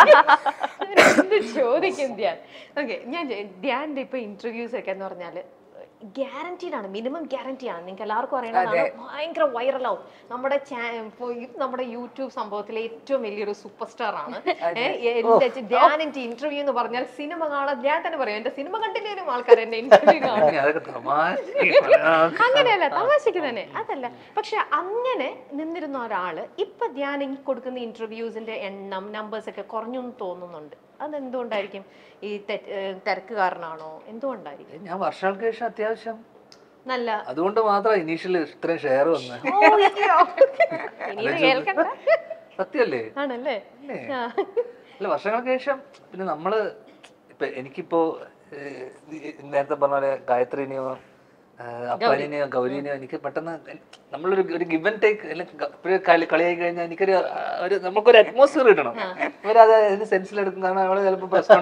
എന്ത് ചോദിക്കും ധ്യാൻ ഓക്കെ ഞാൻ ചോ- ധ്യാന്റെ ഇപ്പൊ ഇന്റർവ്യൂസ് ഒക്കെ എന്ന് പറഞ്ഞാല് ഗ്യാരണ്ടീഡ് ആണ് മിനിമം ഗ്യാരണ്ടി ആണ് നിങ്ങൾക്ക് എല്ലാവർക്കും അറിയണതാണ് ഭയങ്കര വൈറലാവും നമ്മുടെ ചാ- ഇപ്പൊ ഈ നമ്മുടെ യൂട്യൂബ് സംഭവത്തിലെ ഏറ്റവും വലിയൊരു സൂപ്പർ സ്റ്റാർ ആണ് ഏ, എന്റെ ചെ- ധ്യാനിന്റെ ഇന്റർവ്യൂ എന്ന് പറഞ്ഞാൽ സിനിമ കാണാൻ ഞാൻ തന്നെ പറയും എന്റെ സിനിമ കണ്ടില്ലേലും ആൾക്കാർ എന്റെ ഇന്റർവ്യൂ കാണും ഇനി അതൊക്കെ തമാശക്ക് പറയാം. അങ്ങനെയല്ല തമാശക്ക് തന്നെ അതല്ല പക്ഷെ അങ്ങനെ നിന്നിരുന്ന ഒരാള് ഇപ്പൊ ധ്യാൻ ഈ കൊടുക്കുന്ന ഇന്റർവ്യൂസിന്റെ എണ്ണം നമ്പേഴ്സ് ഒക്കെ കുറഞ്ഞു എന്ന് തോന്നുന്നുണ്ട് അതെന്തുകൊണ്ടായിരിക്കും ഈ തെറ്റ്- ഏഹ് തിരക്ക് കാരണമാണോ എന്തുകൊണ്ടായിരിക്കും ഞാൻ വർഷങ്ങൾക്ക് ശേഷം അത്യാവശ്യം നല്ല അതുകൊണ്ട് മാത്രം ഇനീഷ്യൽ ഇത്രയും ഷെയർ വന്നത് ഓ, അയ്യോ. ഇനി ഇത് കേൾക്കണ്ട സത്യല്ലേ ആണല്ലേ ആ. അല്ല വർഷങ്ങൾക്ക് ശേഷം പിന്നെ നമ്മള് ഇപ്പൊ എനിക്കിപ്പോ ഏഹ്, ഈ നേരത്തെ പറഞ്ഞ പോലെ ഗായത്രിനെയോ ഏഹ്, അപ്പാനിനെയോ ഗൗരിനെയോ എനിക്ക് പെട്ടെന്ന് നമ്മളൊരു ഒരു ഗിവൻ ടേക്ക് എപ്പോഴും കളി കളിയായി കഴിഞ്ഞാൽ എനിക്കൊരു ആ, ഒരു നമുക്കൊരു അറ്റ്മോസ്ഫിയർ കിട്ടണം ഇവരത് അതിന് സെൻസിലെടുക്കും കാരണം അവള് ചിലപ്പോൾ പ്രശ്നം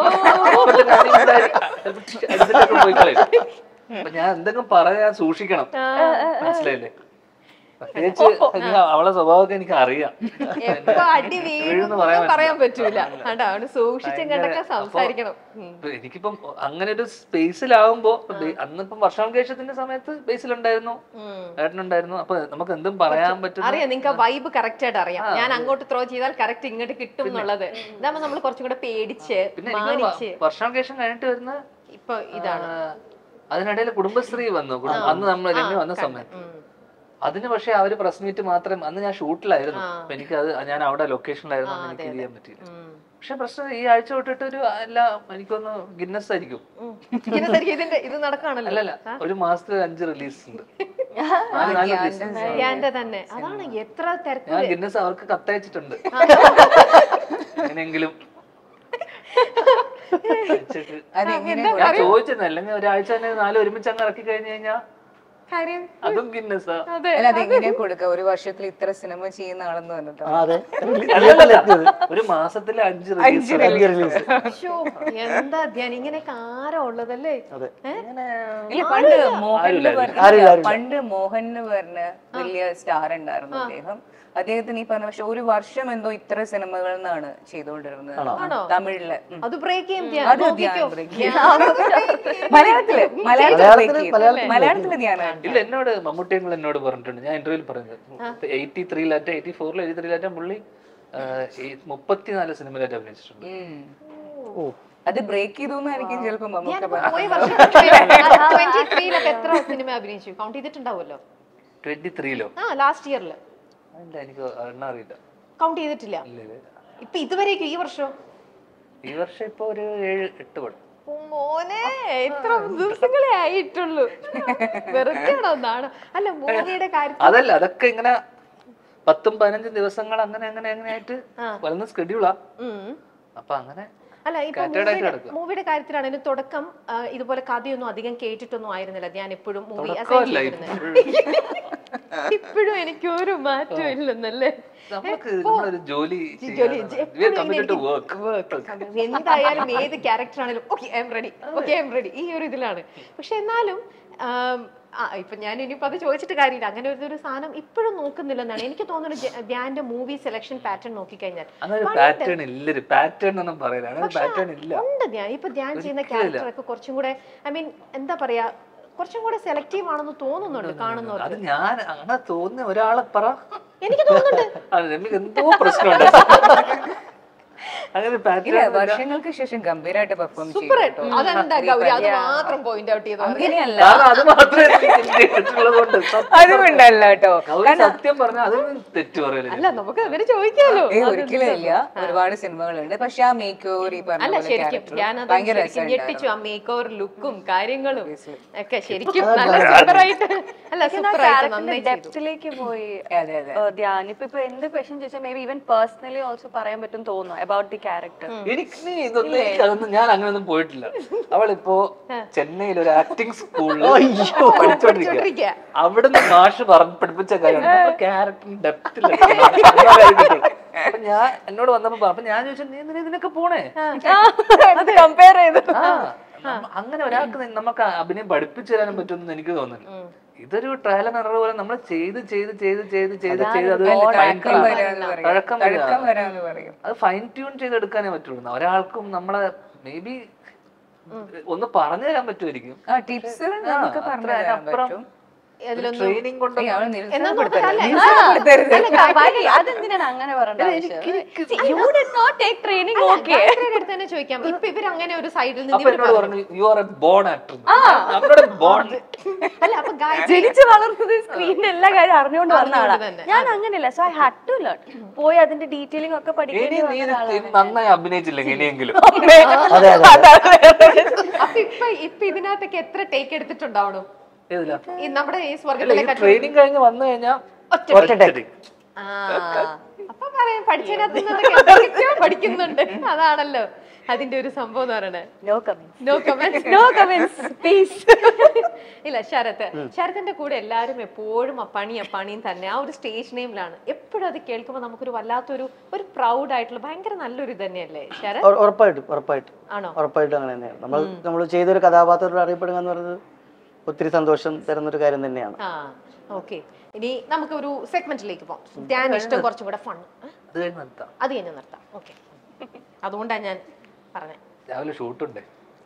ഉണ്ടായിക്കോളും പോയി കളയും അപ്പൊ ഞാൻ എന്തെങ്കിലും പറയാൻ സൂക്ഷിക്കണം മനസ്സിലായില്ലേ പ്രത്യേകിച്ച് എനിക്ക് അവളെ സ്വഭാവമൊക്കെ എനിക്ക് അറിയാം എപ്പോ അടി വീഴുന്ന് വീഴുന്നു പറയാൻ പറയാൻ പറ്റൂല അതാ അവിടെ സൂക്ഷിച്ചും കണ്ടൊക്കെ സംസാരിക്കണം ഉം. ഇപ്പൊ എനിക്കിപ്പം അങ്ങനെ ഒരു സ്പേസിലാവുമ്പോ അന്നിപ്പം വർഷാവകാശത്തിന്റെ സമയത്ത് ബേസിലുണ്ടായിരുന്നു ഏട്ടനുണ്ടായിരുന്നു അപ്പൊ നമുക്ക് എന്തും പറയാൻ പറ്റും അറിയാം നിങ്ങൾക്ക് ആ വൈബ് കറക്റ്റ് ആയിട്ട് അറിയാം ഞാൻ അങ്ങോട്ട് ത്രോ ചെയ്താൽ കറക്റ്റ് ഇങ്ങോട്ട് കിട്ടും എന്നുള്ളത് ഇതാകുമ്പോ നമ്മൾ കുറച്ചും കൂടെ പേടിച്ച് പിന്നെ എനിക്ക് മാനിച്ച് വർഷാവകാശം കഴിഞ്ഞിട്ട് വരുന്ന ഇപ്പൊ ഇതാണ് ആ, അതിനിടയിൽ കുടുംബശ്രീ വന്നു കുടുംബ- അന്ന് നമ്മൾ രമ്യ വന്ന സമയത്ത് അതിന് പക്ഷെ അവര് പ്രസ് മീറ്റ് മാത്രം അന്ന് ഞാൻ ഷൂട്ടിലായിരുന്നു അപ്പൊ എനിക്ക് അത് ഞാൻ അവിടെ ലൊക്കേഷനിലായിരുന്നു അന്ന് എനിക്ക് ഇത് ചെയ്യാൻ പറ്റിയില്ല പക്ഷെ പ്രശ്നം ഈ ആഴ്ച തൊട്ടിട്ട് ഒരു എല്ലാ എനിക്കൊന്ന് ഗിന്നസ് ആയിരിക്കും ഇങ്ങനെ ശരിക്കും ഇതിന്റെ ഇത് നടക്കാണല്ലോ അല്ലല്ല ഒരു മാസത്തിൽ അഞ്ച് റിലീസ് ഉണ്ട് നാല് നാല് release. ധ്യാന്റെ തന്നെ അതാണ് എത്ര തിരക്ക് ഞാൻ ഗിന്നസ് അവർക്ക് കത്തയച്ചിട്ടുണ്ട് എങ്ങനെയെങ്കിലും അയച്ചിട്ട് അതെങ്ങനെ ഞാൻ ചോദിച്ചത് അല്ലെങ്കിൽ ഒരാഴ്ച തന്നെ നാല് ഒരുമിച്ച് അങ്ങ് ഇറക്കി കഴിഞ്ഞു കഴിഞ്ഞാൽ കാര്യം അതും ഗിന്നസാ അതെ അല്ല അതെങ്ങനെ കൊടുക്ക ഒരു വർഷത്തിൽ ഇത്ര സിനിമ ചെയ്യുന്ന ആളെന്ന് പറഞ്ഞിട്ടോ ആ, അതെ അല്ലല്ല, ഒരു മാസത്തിൽ അഞ്ച് റിലീസ് ശ്ശോ, എന്താ ധ്യാൻ ഇങ്ങനെയൊക്കെ ആരാ ഉള്ളതല്ലേ അതെ. ഏ? ഇല്ല പണ്ട് മോഹൻ ആരുമില്ല, ആരുമില്ല. പണ്ട് മോഹൻ എന്ന് പറഞ്ഞ വലിയ സ്റ്റാർ ഉണ്ടായിരുന്നു അദ്ദേഹം അദ്ദേഹത്തിന് ഈ പറഞ്ഞ പക്ഷെ ഒരു വർഷം എന്തോ ഇത്ര സിനിമകൾ എന്നാണ് ചെയ്തുകൊണ്ടിരുന്നത് ആണോ? തമിഴില് ഉം. അത് ബ്രേക്ക് ചെയ്യും ധ്യാൻ അത് ധ്യാൻ നോക്കിക്കോ break ചെയ്യും. മലയാളത്തില് മലയാളത്തില് break ചെയ്യും. മലയാളത്തില് ധ്യാനാണ് ഇല്ല എന്നോട് മമ്മൂട്ടിയങ്ങൾ എന്നോട് പറഞ്ഞിട്ടുണ്ട് ഞാൻ ഇന്റർവ്യൂവിൽ പറഞ്ഞത് എയ്റ്റി ത്രീയിലാറ്റ എയ്റ്റി ഫോറിൽ എയ്റ്റി ത്രീയിലാറ്റ പുള്ളി മുപ്പത്തിനാല് സിനിമയിലായിട്ട് അഭിനയിച്ചിട്ടുണ്ട് ഉം. അത് ബ്രേക്ക് ചെയ്തു എന്നായിരിക്കും ചിലപ്പോ ധ്യാൻ മമ്മൂക്ക ഇപ്പൊ പറഞ്ഞത്. പോയ വർഷം ട്വന്റി ത്രീയിലൊക്കെ എത്ര സിനിമ അഭിനയിച്ചു കൗണ്ട് ചെയ്തിട്ടുണ്ടാവുമല്ലോ ട്വന്റി ത്രീയിലോ ആ ലാസ്റ്റ് ഇയറിൽ ഇല്ല എനിക്ക് എണ്ണ അറിയില്ല കൗണ്ട് ചെയ്തിട്ടില്ല ഇല്ല ഇല്ല ഇപ്പൊ ഇതുവരേക്കും ഈ വർഷം ഈ വർഷം ഇപ്പൊ ഒരു ഏഴ് എട്ട് പടം ഓ, മോനെ ഇത്ര ദിവസങ്ങളെ ആയിട്ടുള്ളൂ വെറുതെ നാണോ അല്ല മൂവിയുടെ കാര്യത്തിൽ അതല്ല അതൊക്കെ ഇങ്ങനെ പത്തും പതിനഞ്ചും ദിവസങ്ങൾ അങ്ങനെ അങ്ങനെ അങ്ങനെ ആയിട്ട് വരുന്ന സ്കെഡ്യൂളാ ഉം. അപ്പൊ അങ്ങനെ അല്ല ഇപ്പൊ Scattered ആയിട്ട് മൂവിയുടെ കിടക്കുക. മൂവിയുടെ കാര്യത്തിലാണെങ്കിലും തുടക്കം ആ, ഇതുപോലെ കഥയൊന്നും അധികം കേട്ടിട്ടൊന്നും ആയിരുന്നില്ല ഞാൻ ഇപ്പോഴും മൂവി തുടക്കമല്ല, ഇപ്പോഴും എനിക്ക് ഒരു മാറ്റവും ഇല്ലെന്നല്ലേ നമുക്ക് നമ്മളൊരു ജോലി ജോലി കമ്മിറ്റഡ് ടു വർക്ക് എന്തായാലും ഏത് ക്യാരക്ടർ ആണെങ്കിലും okay I'm ready okay I'm ready ഈ ഒരു ഇതിലാണ് പക്ഷെ എന്നാലും ആം, ആ ഇപ്പൊ ഞാൻ ഇനിയിപ്പോ അത് ചോദിച്ചിട്ട് കാര്യമില്ല അങ്ങനെ ഒരു ഒരു സാധനം ഇപ്പോഴും നോക്കുന്നില്ലെന്നാണ് എനിക്ക് തോന്നുന്നത് ജ- ധ്യാന്റെ മൂവി സെലക്ഷൻ പാറ്റേൺ നോക്കിക്കഴിഞ്ഞാൽ അങ്ങനെ ഒരു പാറ്റേൺ ഇല്ലൊരു പാറ്റേൺ ഒന്നും പറയില്ല അങ്ങനെ ഒരു പാറ്റേൺ ഇല്ല ഉണ്ട് ധ്യാൻ ഇപ്പൊ ധ്യാൻ ചെയ്യുന്ന ക്യാരക്ടർ ഒക്കെ കുറച്ചും കൂടെ ഐ മീൻ എന്താ പറയാ കുറച്ചും കൂടെ സെലക്റ്റീവ് ആണെന്ന് തോന്നുന്നുണ്ട് കാണുന്നവർക്ക് അത് ഞാൻ അങ്ങനെ തോന്നിയ ഒരാളെ പറ എനിക്ക് തോന്നുന്നുണ്ട് അത് രമ്യക്ക് എന്തോ പ്രശ്നമുണ്ട് അങ്ങനെ ഇല്ല പാറ്റേൺ വർഷങ്ങൾക്ക് ശേഷം ഗംഭീരമായിട്ട് പെർഫോം സൂപ്പർ അതെന്താ ഗൗരി അത് മാത്രം പോയിന്റ് ഔട്ട് ചെയ്തു അങ്ങനെയല്ല കാരണം അത് മാത്രമേ എനിക്ക് കിട്ടിയിട്ടുള്ളതുകൊണ്ട് സത്യം. അതുകൊണ്ടല്ല കേട്ടോ ഗൗരി സത്യം പറഞ്ഞ അതൊന്നും തെറ്റ് പറയല അല്ല നമുക്ക് അങ്ങനെ ചോദിക്കാലോ ഏ ഒരിക്കലും ഇല്ല ഒരുപാട് സിനിമകളുണ്ട് പക്ഷെ ആ മേക്ക് ഓവർ ഈ പറഞ്ഞ അല്ല പോലെ ശരിക്കും character ഞാനത് ഭയങ്കര ശരിക്കും ഞെട്ടിച്ചു രസമുണ്ടായിരുന്നു. ആ മേക്ക് ഓവർ ലുക്കും കാര്യങ്ങളും ഒക്കെ ശരിക്കും നല്ല സൂപ്പർ ആയിട്ട് അല്ല സൂപ്പർ ആയിട്ട് നന്നായി ചെയ്തു ഡെപ്തിലേക്ക് പോയി അതെ അതെ ഏഹ്, ധ്യാൻ ഇപ്പൊ ഇപ്പൊ എന്ത് ക്വസ്റ്റ്യൻ ചോദിച്ചാൽ maybe even personally also പറയാൻ പറ്റും തോന്നുന്നു അബൌട്ട് ദി ക്യാരക്ടർ എനിക്ക് നീ ഇതൊന്നും എനിക്ക് അതൊന്നും ഞാൻ അങ്ങനെയൊന്നും പോയിട്ടില്ല അവളിപ്പോ ചെന്നൈയിൽ ഒരു ആക്ടിങ് സ്കൂളിൽ പഠിച്ചോണ്ടിരിക്കുക അവിടുന്ന് മാഷ് പറഞ്ഞ് പഠിപ്പിച്ച കാര്യമാണ് ക്യാരക്ടർ ഡെപ്തിൽ അപ്പൊ ഞാൻ എന്നോട് വന്നപ്പോ പറ- അപ്പൊ ഞാൻ ചോദിച്ചു നീ എന്തിനാ ഇതിനൊക്കെ പോണേ കമ്പയർ ചെയ്ത് ആ നമ്മ- അങ്ങനെ ഒരാൾക്ക് നി- നമുക്ക് അഭിനയം പഠിപ്പിച്ചു തരാനും പറ്റുമെന്ന് എനിക്ക് തോന്നുന്നില്ല ഇതൊരു ട്രയൽ ആൻഡ് എറർ പോലെ നമ്മൾ ചെയ്ത് ചെയ്ത് ചെയ്ത് ചെയ്ത് ചെയ്ത് ചെയ്ത് അത് തഴക്കം ഭയങ്കര വരാന്ന് പറയും. തഴക്കം തഴക്കം വരിക. വരാന്ന് പറയും അത് ഫൈൻ ട്യൂൺ ചെയ്തെടുക്കാനേ പറ്റുള്ളൂ ഒരാൾക്കും നമ്മളെ മേ ബി ഒന്ന് പറഞ്ഞു തരാൻ പറ്റുമായിരിക്കും ആ ടിപ്സ് നമുക്ക് അത്ര പറഞ്ഞു തരാൻ അതിനപ്പുറം പറ്റും ട്രെയിനിങ് കൊണ്ട് ഏയ്, അവള് എന്നാ നിരുത്സാഹപ്പെടുത്തല്ലേ? നോക്ക്, അല്ല, നിരുത്സാഹപ്പെടുത്തരുത്. അല്ല, വരി, അതെന്തിനാണ് അങ്ങനെ പറയേണ്ട ആവശ്യം you did not take training okay ഗായത്രിയുടെ അടുത്ത് തന്നെ ചോദിക്കാം ഇപ്പൊ ഇവർ അങ്ങനെ ഒരു സൈഡിൽ നിന്ന് അപ്പൊ ഇവര് എന്നോട് പറഞ്ഞു you are a born actor നമ്മുടെ ബോൺ അല്ല അപ്പൊ ഗായത്രി ജനിച്ചു വളർന്നത് സ്ക്രീനിന്റെ എല്ലാ കാര്യം അറിഞ്ഞുകൊണ്ട് വന്ന ആളാ തന്നെ. ഞാൻ അങ്ങനെയല്ല so I had to learn പോയി അതിന്റെ ഡീറ്റെയിലിംഗ് ഒക്കെ ഇനി പഠിക്കേണ്ടി നീ വന്ന ഇത് ആളാണ് നന്നായി അഭിനയിച്ചില്ലെങ്കിൽ ഇനിയെങ്കിലും അതെ അതെ അപ്പൊ ഇപ്പൊ ഇപ്പൊ ഇതിനകത്തൊക്കെ എത്ര ടേക്ക് എടുത്തിട്ടുണ്ടാവണം ഏതിലാ ഈ നമ്മുടെ ഈ അല്ല സ്വർഗത്തിലെ ഈ ട്രെയിനിങ് കഴിഞ്ഞ് വന്നു കഴിഞ്ഞാൽ ഒറ്റ take. ആ, അപ്പൊ പറയാം പഠിച്ചതിനകത്ത് നിന്നൊക്കെ എന്തൊക്കെയോ പഠിക്കുന്നുണ്ട് അതാണല്ലോ അതിന്റെ ഒരു സംഭവം എന്ന് പറയണേ no comments no comments no comments please ഇല്ല ശരത്ത് ശരത്തിന്റെ കൂടെ എല്ലാരും എപ്പോഴും ആ പണി ആ പണിയും തന്നെ ആ ഒരു സ്റ്റേജ് നെയിമിലാണ് എപ്പോഴും അത് കേൾക്കുമ്പോൾ നമുക്കൊരു വല്ലാത്തൊരു ഒരു പ്രൗഡ് ആയിട്ടുള്ള ഭയങ്കര നല്ലൊരു ഇത് തന്നെയല്ലേ ശരത് ഉറ- ഉറപ്പായിട്ടും ഉറപ്പായിട്ടും ആണോ ഉറപ്പായിട്ടും അങ്ങനെ തന്നെയാണ് നമ്മൾ നമ്മൾ ചെയ്തൊരു കഥാപാത്രത്തോട് അറിയപ്പെടുക എന്ന് പറയുന്നത് ഒത്തിരി സന്തോഷം തരുന്നൊരു കാര്യം തന്നെയാണ് ആ ഓക്കെ ഇനി നമുക്ക് ഒരു സെഗ്മെന്റിലേക്ക് പോകാം ധ്യാൻ ഇഷ്ടം കുറച്ചും കൂടെ ഫൺ അത് കഴിഞ്ഞ് നിർത്താം അത് കഴിഞ്ഞ് നിർത്താം ഓക്കെ അതുകൊണ്ടാണ് ഞാൻ പറഞ്ഞത് രാവിലെ ഷൂട്ടുണ്ട്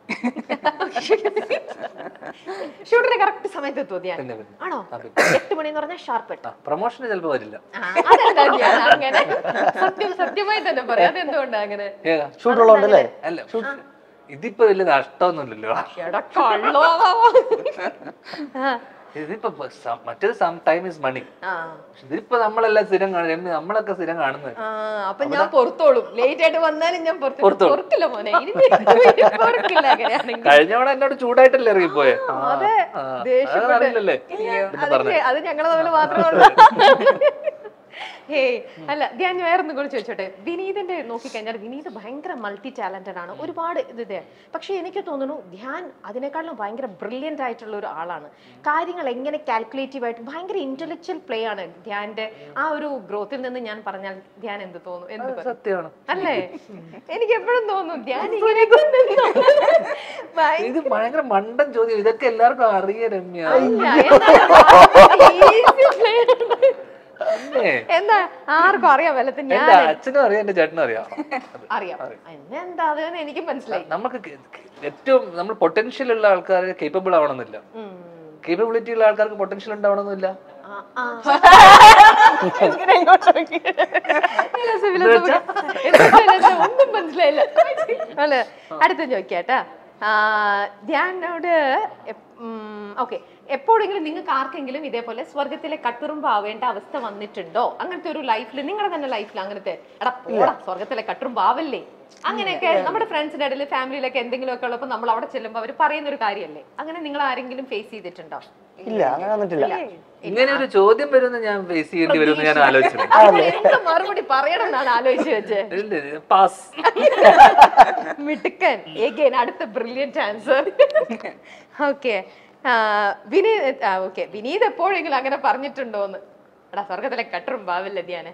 ഷൂട്ടിന് കറക്റ്റ് സമയത്ത് എത്തുമോ ധ്യാൻ പിന്നെ പിന്നെ ആണോ ആ, പിന്നെ. എട്ട് മണി എന്ന് പറഞ്ഞാൽ ഷാർപ്പ് എട്ട് പ്രൊമോഷന് ചിലപ്പോ വരില്ല ആ, അതെന്താ ധ്യാൻ അങ്ങനെ സത്യം സത്യമായി തന്നെ പറയാം അതെന്തുകൊണ്ടാ അങ്ങനെ ഏതാ ഷൂട്ടുള്ളതുകൊണ്ടല്ലേ അല്ല ഇതിപ്പോ വലിയ നഷ്ടമൊന്നുമില്ലല്ലോ എടാ കള്ളോ ആ, ഇതിപ്പോ സം- മറ്റേത് സം ടൈം ഇസ് മണി ആ ഇതിപ്പോ നമ്മളെല്ലാം സ്ഥിരം കാണുന്നത് നമ്മളൊക്കെ സ്ഥിരം കാണുന്നത് ആ, അപ്പൊ ഞാൻ പുറത്തോളും ലേറ്റ് ആയിട്ട് വന്നാലും ഞാൻ പുറത്ത് പുറത്തോളും. പൊറുക്കില്ല മോനെ ഇനി പൊറുക്കില്ല അങ്ങനെയാണെങ്കിൽ കഴിഞ്ഞ തവണ എന്നോട് ചൂടായിട്ടല്ലേ ഇറങ്ങിപ്പോയെ ആ, അതെ, ആ, ദേഷ്യപ്പെട്ട്. അതറിയില്ലല്ലേ അത് ഞ- അത് ഞങ്ങളെ തമ്മിൽ മാത്രമേ ഉള്ളൂ ഹേയ് അല്ല ഞാൻ വേറൊന്നും കൂടി ചോദിച്ചോട്ടെ വിനീതിന്റെ നോക്കിക്കഴിഞ്ഞാൽ വിനീത് ഭയങ്കര മൾട്ടി ടാലന്റഡ് ആണ് ഒരുപാട് ഇത് ഇത് പക്ഷെ എനിക്ക് തോന്നുന്നു ധ്യാൻ അതിനേക്കാളും ഭയങ്കര ബ്രില്യൻ്റ് ആയിട്ടുള്ള ഒരു ആളാണ് കാര്യങ്ങൾ എങ്ങനെ കാൽക്കുലേറ്റീവ് ആയിട്ട് ഭയങ്കര ഇന്റലക്ച്വൽ പ്ലേ ആണ് ധ്യാന്റെ ആ ഒരു ഗ്രോത്തിൽ നിന്ന് ഞാൻ പറഞ്ഞാൽ ധ്യാൻ എന്ത് തോന്നും എന്ത് പറയും? സത്യമാണ് അല്ലേ എനിക്ക് എപ്പോഴും തോന്നും ധ്യാൻ ഇങ്ങനെയൊക്കെ നിന്നോ? ഭയ- ഇത് ഭയങ്കര മണ്ടൻ ചോദ്യം ഇതൊക്കെ എല്ലാവർക്കും അറിയാം രമ്യ അല്ല, എന്നാലും easy play ആണ്. അല്ലേ? എന്താ ആർക്കും അറിയാൻ വല്ലത്തും ഞാൻ എന്റെ അച്ഛനും അറിയാം എന്റെ ചേട്ടനും അറിയാം അറിയാം എന്നെ എന്താ അതെന്ന് എനിക്ക് മനസ്സിലായി നമുക്ക് കെ- കെ- ഏറ്റവും നമ്മൾ പൊട്ടൻഷ്യൽ ഉള്ള ആൾക്കാർ കേപ്പബിൾ ആവണമെന്നില്ല ഉം. കേപ്പബിലിറ്റി ഉള്ള ആൾക്കാർക്ക് പൊട്ടൻഷ്യൽ ഉണ്ടാവണമെന്നില്ല ആ, ആ. വിലാസം, വിലാസം, വിലാസം. വിലാസം, ഒന്നും മനസ്സിലായില്ല അല്ലെ അടുത്ത ചോദിക്കാട്ടാ ധ്യാനോട് ഓക്കെ എപ്പോഴെങ്കിലും നിങ്ങൾക്ക് ആർക്കെങ്കിലും ഇതേപോലെ സ്വർഗത്തിലെ കട്ടുറുമ്പ് ആവേണ്ട അവസ്ഥ വന്നിട്ടുണ്ടോ അങ്ങനത്തെ ഒരു ലൈഫിൽ നിങ്ങളുടെ തന്നെ ലൈഫിൽ അങ്ങനത്തെ എടാ പോടാ സ്വർഗത്തിലെ കട്ടുറുമ്പ് ആവല്ലേ അങ്ങനെയൊക്കെ നമ്മുടെ ഫ്രണ്ട്സിന്റെ ഇടയിൽ ഫാമിലിയിലൊക്കെ എന്തെങ്കിലും ഒക്കെ ഉള്ളപ്പോൾ നമ്മൾ അവിടെ ചെല്ലുമ്പോൾ അവർ പറയുന്ന ഒരു കാര്യമല്ലേ അങ്ങനെ നിങ്ങൾ ആരെങ്കിലും ഫേസ് ചെയ്തിട്ടുണ്ടോ ഇല്ല അങ്ങനെ വന്നിട്ടില്ല ഇങ്ങനെ ഒരു ചോദ്യം വരുമെന്ന് ഞാൻ ഫേസ് ചെയ്യേണ്ടി വരുമെന്ന് ഞാൻ ആലോചിച്ചു അപ്പോൾ എന്ത് മറുപടി പറയണം എന്നാണ് ആലോചിച്ച് വെച്ചത് പാസ് മിടുക്കൻ എഗൈൻ അടുത്ത brilliant answer okay Vineeth okay Vineeth എപ്പോഴെങ്കിലും അങ്ങനെ പറഞ്ഞിട്ടുണ്ടോന്ന് എടാ സ്വർഗത്തിലെ കട്ടറും പാവില്ല ധ്യാന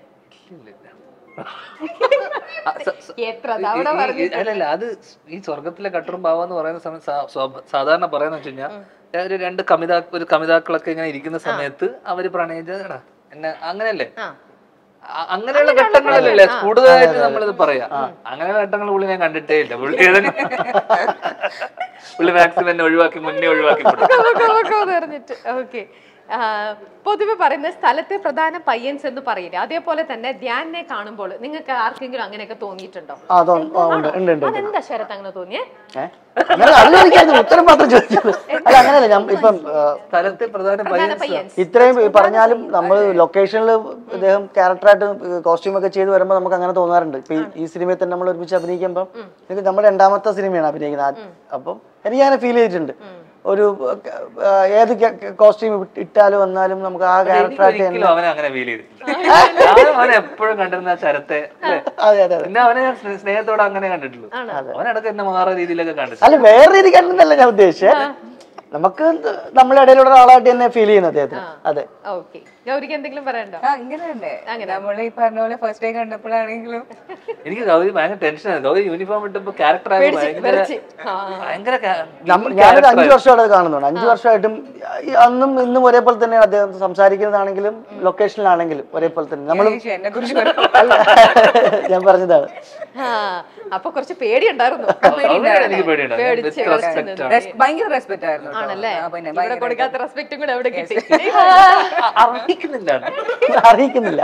എത്ര തവണ പറഞ്ഞു അല്ലല്ല അത് ഈ സ്വർഗത്തിലെ കട്ടറും പാവാന്ന് പറയുന്ന സമയം സാ- സ്വാഭ- സാധാരണ പറയാന്ന് വെച്ച് കഴിഞ്ഞാൽ ഒരു രണ്ട് കമിതാ ഒരു കമിതാക്കളൊക്കെ ഇങ്ങനെ ഇരിക്കുന്ന സമയത്ത് അവര് പ്രണയിച്ചടാ എന്നെ അങ്ങനെയല്ലേ ആ അ- അങ്ങനെയുള്ള ഘട്ടങ്ങളിലല്ലേ കൂടുതലായിട്ട് നമ്മളിത് പറയാ അങ്ങനെയുള്ള ഘട്ടങ്ങൾ പുള്ളി ഞാൻ കണ്ടിട്ടേ ഇല്ല പുള്ളി ഏതെങ്കിലും പുള്ളി മാക്സിമം എന്നെ ഒഴിവാക്കി മുന്നേ ഒഴിവാക്കി കൊടുക്കും പറഞ്ഞിട്ട് ഓക്കെ പൊതുവെ പറയുന്ന സ്ഥലത്തെ പ്രധാന പയ്യൻസ് എന്ന് പറയില്ല അതേപോലെ തന്നെ ധ്യാനെ കാണുമ്പോൾ നിങ്ങൾക്ക് ആർക്കെങ്കിലും അങ്ങനെയൊക്കെ തോന്നിയിട്ടുണ്ടോ ആ തോ- ആ, ഉണ്ട് ഉണ്ട് ഉണ്ട് അതെന്താ ശരത്ത് അങ്ങനെ തോന്നിയേ ഏഹ് അങ്ങനെ അത് ചോദിക്കായിരുന്നു ഉത്തരം മാത്രം ചോദിച്ചത് അല്ല അങ്ങനെയല്ല ഞാൻ ഇപ്പം ആ, സ്ഥലത്തെ പ്രധാന പ്രധാന പയ്യൻസ് പയ്യൻസ് ഇത്രയും പറഞ്ഞാലും നമ്മൾ ലൊക്കേഷനിൽ ഇദ്ദേഹം ക്യാരക്ടറായിട്ട് കോസ്റ്റ്യൂം ഒക്കെ ചെയ്ത് വരുമ്പോൾ നമുക്ക് അങ്ങനെ തോന്നാറുണ്ട് ഇപ്പൊ ഈ- ഈ സിനിമയിൽ തന്നെ നമ്മൾ ഒരുമിച്ച് അഭിനയിക്കുമ്പോൾ എനിക്ക് നമ്മുടെ രണ്ടാമത്തെ സിനിമയാണ് അഭിനയിക്കുന്നത് ആ- അപ്പം എനിക്ക് അങ്ങനെ ഫീൽ ചെയ്തിട്ടുണ്ട് ഒരു ആ, ഏത് കോസ്റ്റ്യൂം ഇട്ടാലും വന്നാലും നമുക്ക് ആ എനിക്ക് ക്യാരക്ടറായിട്ട് ഒരിക്കലും അവനെ അങ്ങനെ ഫീൽ ചെയ്തിട്ടില്ല ഞാൻ അവനെ എപ്പോഴും കണ്ടിരുന്ന ആ ശരത്തെ അല്ലേ? അതെ അതെ അതെ പിന്നെ അവനെ ഞാൻ സ്നേ- സ്നേഹത്തോടെ അങ്ങനെ കണ്ടിട്ടുള്ളൂ അവനടക്കം എന്നെ മാറ രീതിയിലൊക്കെ കണ്ടിട്ടുണ്ട് അല്ല വേറെ രീതി കണ്ടെന്നല്ല ഞാൻ ഉദ്ദേശിച്ചത് നമുക്ക് നമ്മളെ ഇടയിലുള്ള ഒരാളായിട്ട് തന്നെ ഫീൽ ചെയ്യുന്നു അദ്ദേഹത്തിന് അതെ ഓക്കെ ഗൗരിക്ക് എന്തെങ്കിലും പറയണ്ടോ ആ ഇങ്ങനെ തന്നെ നമ്മൾ ഈ പറഞ്ഞ പോലെ ഫസ്റ്റ് ഡേ കണ്ടപ്പോഴാണെങ്കിലും എനിക്ക് ഗൗരി ഭയങ്കര ടെൻഷനാണ് ഗൗരി യൂണിഫോം ഇട്ടപ്പോ ക്യാരക്ടർ ആയി ഭയങ്കര വിറച്ച്. ആ. ഭയങ്കര ca- നമ്മ- full ഞാനൊരു character അഞ്ചു ആയി. വർഷമായിട്ട് അത് കാണുന്നുണ്ട് അഞ്ചു വർഷമായിട്ടും ഈ അന്നും ഇന്നും ഒരേപോലെ തന്നെ അദ്ദേഹം സംസാരിക്കുന്നതാണെങ്കിലും ലൊക്കേഷനിലാണെങ്കിലും ഒരേപോലെ തന്നെ നമ്മൾ എന്നെ കുറിച്ച് ഞാൻ പറഞ്ഞതാണ് ആ അപ്പൊ കുറച്ച് പേടി ഉണ്ടായിരുന്നു അവനെ എനിക്ക് പേടിയുണ്ട് പേടിച്ച് With വിറച്ച് respect നിന്ന്. ആണ്. ഭയങ്കര റെസ്പെക്ട് ആയിരുന്നു കേട്ടോ. ആണല്ലേ ആ, പിന്നെ ഇവിടെ ഭയങ്കര കൊടുക്കാത്ത റെസ്പെക്റ്റും കൂടെ അവിടെ കിട്ടി അ- അർഹിക്കുന്നില്ല അറിയിക്കുന്നില്ല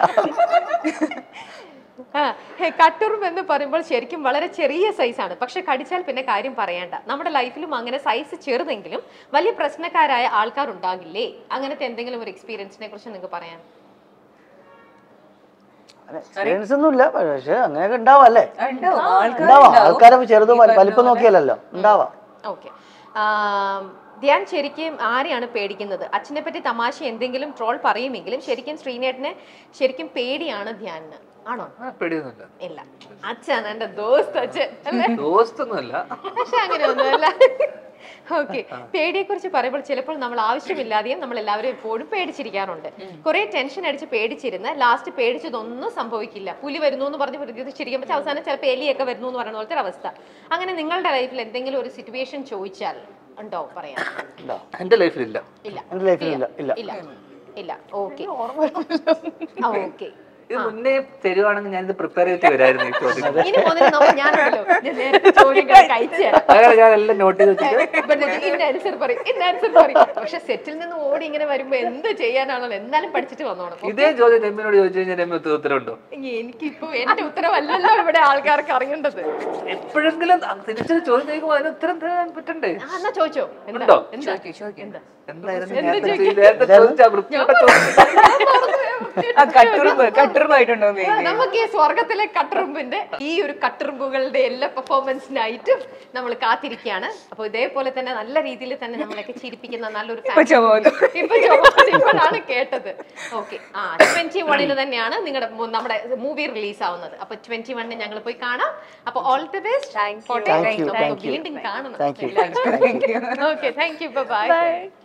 ആ, ഹേ, കട്ടുറുമ്പ് എന്ന് പറയുമ്പോൾ ശരിക്കും വളരെ ചെറിയ സൈസാണ് പക്ഷെ കടിച്ചാൽ പിന്നെ കാര്യം പറയണ്ട നമ്മുടെ ലൈഫിലും അങ്ങനെ സൈസ് ചെറുതെങ്കിലും വലിയ പ്രശ്നക്കാരായ ആൾക്കാർ ഉണ്ടാകില്ലേ അങ്ങനത്തെ എന്തെങ്കിലും ഒരു എക്സ്പീരിയൻസിനെ കുറിച്ച് നിങ്ങൾക്ക് പറയാൻ എക്സ്പീരിയൻസ് ഒന്നും ഇല്ല പക്ഷെ അങ്ങനെയൊക്കെ ഉണ്ടാവാം അല്ലേ ആ, ഉണ്ടാവും. ആൾക്കാര് ഉണ്ടാവാം ഉണ്ടാവും. ആൾക്കാരെ ചെറുതും ഈ പറഞ്ഞ വലിപ്പം നോക്കിയല്ലോ ഉണ്ടാവാം ഓക്കെ ധ്യാൻ ശരിക്കും ആരെയാണ് പേടിക്കുന്നത് അച്ഛനെ പറ്റി തമാശ എന്തെങ്കിലും ട്രോൾ പറയുമെങ്കിലും ശരിക്കും ശ്രീനേട്ടനെ ശരിക്കും പേടിയാണ് ധ്യാനിന് ആണോ ആ, പേടിയൊന്നുമില്ല ഇല്ല അച്ഛൻ എന്റെ ദോസ്ത് അച്ഛൻ അല്ലേ ദോസ്തൊന്നുമല്ല പക്ഷെ അങ്ങനെയൊന്നുമല്ല ഓക്കെ പേടിയെ കുറിച്ച് പറയുമ്പോൾ ചിലപ്പോൾ നമ്മൾ ആവശ്യമില്ലാതെയും നമ്മൾ എല്ലാവരും എപ്പോഴും പേടിച്ചിരിക്കാറുണ്ട് കുറെ ടെൻഷൻ അടിച്ച് പേടിച്ചിരുന്ന് ലാസ്റ്റ് പേടിച്ചതൊന്നും സംഭവിക്കില്ല പുലി വരുന്നു എന്ന് പറഞ്ഞ് പ്രതീക്ഷിച്ചിരിക്കും പക്ഷെ അവസാനം ചിലപ്പോൾ എലിയൊക്കെ വരുന്നു എന്ന് പറയുന്ന പോലത്തെ ഒരു അവസ്ഥ അങ്ങനെ നിങ്ങളുടെ ലൈഫിൽ എന്തെങ്കിലും ഒരു സിറ്റുവേഷൻ ചോദിച്ചാൽ ഉണ്ടോ പറയാൻ എന്റെ ലൈഫിലില്ല ഇല്ല എന്റെ ലൈഫിൽ ഇല്ല ഇല്ല ഇല്ല ഇല്ല ഓക്കെ ഓക്കെ ഇത് മുന്നേ തരുവാണെങ്കിൽ ഞാനിത് പ്രിപ്പയർ ചെയ്തിട്ട് വരായിരുന്നു ഈ ചോദ്യം ഇനി മുതൽ നമ്മൾ ഞാനുണ്ടല്ലോ ഞാൻ നേരത്തെ ചോദ്യങ്ങൾ കഴിച്ചു തരാം അങ്ങനെ ഞാൻ എല്ലാം നോട്ട് ചെയ്ത് വെച്ചിട്ട് ഇപ്പൊ ഇന്ന ആൻസർ പറയും ഇന്ന ആൻസർ പറയും പക്ഷെ സെറ്റിൽ നിന്ന് ഓടി ഇങ്ങനെ വരുമ്പോ എന്ത് ചെയ്യാനാണല്ലോ എന്നാലും പഠിച്ചിട്ട് വന്നോണം ഇതേ ചോദ്യം രമ്യനോട് ചോദിച്ചു കഴിഞ്ഞാൽ രമ്യ ഉത്ത- ഉത്തരവുണ്ടോ എനിക്കിപ്പോ എന്റെ ഉത്തരവല്ലല്ലോ ഇവിടെ ആൾക്കാർക്ക് അറിയേണ്ടത് എപ്പോഴെങ്കിലും തിരിച്ചൊരു ചോദ്യം ചോദിക്കുമ്പോൾ അതിന് ഉത്തരം തരാൻ പറ്റണ്ടേ ആ, എന്നാ ചോദിച്ചോ എന്താ ഉണ്ടോ? എന്താ ചോദിക്ക്, ചോദിക്ക്. എന്താ എന്തായിരുന്നു എന്താ നേരത്തെ ചോദിക്കുക? ചെയ്ത- നേരത്തെ ചോദിച്ച ആ വൃത്തികെട്ട ചോദ്യം ആ, കട്ടുറുമ്പ് കട്ടുറുമ്പായിട്ടുണ്ടോ ആ, നമുക്ക് ഈ സ്വർഗത്തിലെ കട്ടുറുമ്പിന്റെ ഈ ഒരു കട്ടുറുമ്പുകളുടെ എല്ലാ പെർഫോമൻസിനായിട്ടും നമ്മൾ കാത്തിരിക്കുകയാണ് അപ്പൊ ഇതേപോലെ തന്നെ നല്ല രീതിയിൽ തന്നെ നമ്മളൊക്കെ ചിരിപ്പിക്കുന്ന നല്ലൊരു ഇപ്പൊ ചുമന്നു. ഇപ്പൊ ചുമന്നു. ഇപ്പോഴാണ് കേട്ടത് ഓക്കെ ആ ട്വന്റി വണ്ണിന് തന്നെയാണ് നിങ്ങളുടെ നമ്മുടെ മൂവി റിലീസ് ആവുന്നത് അപ്പൊ ട്വന്റി വണ്ണിന് ഞങ്ങൾ പോയി കാണാം അപ്പൊ all the best Thank you, thank you. വീണ്ടും കാണണം thank you okay thank you by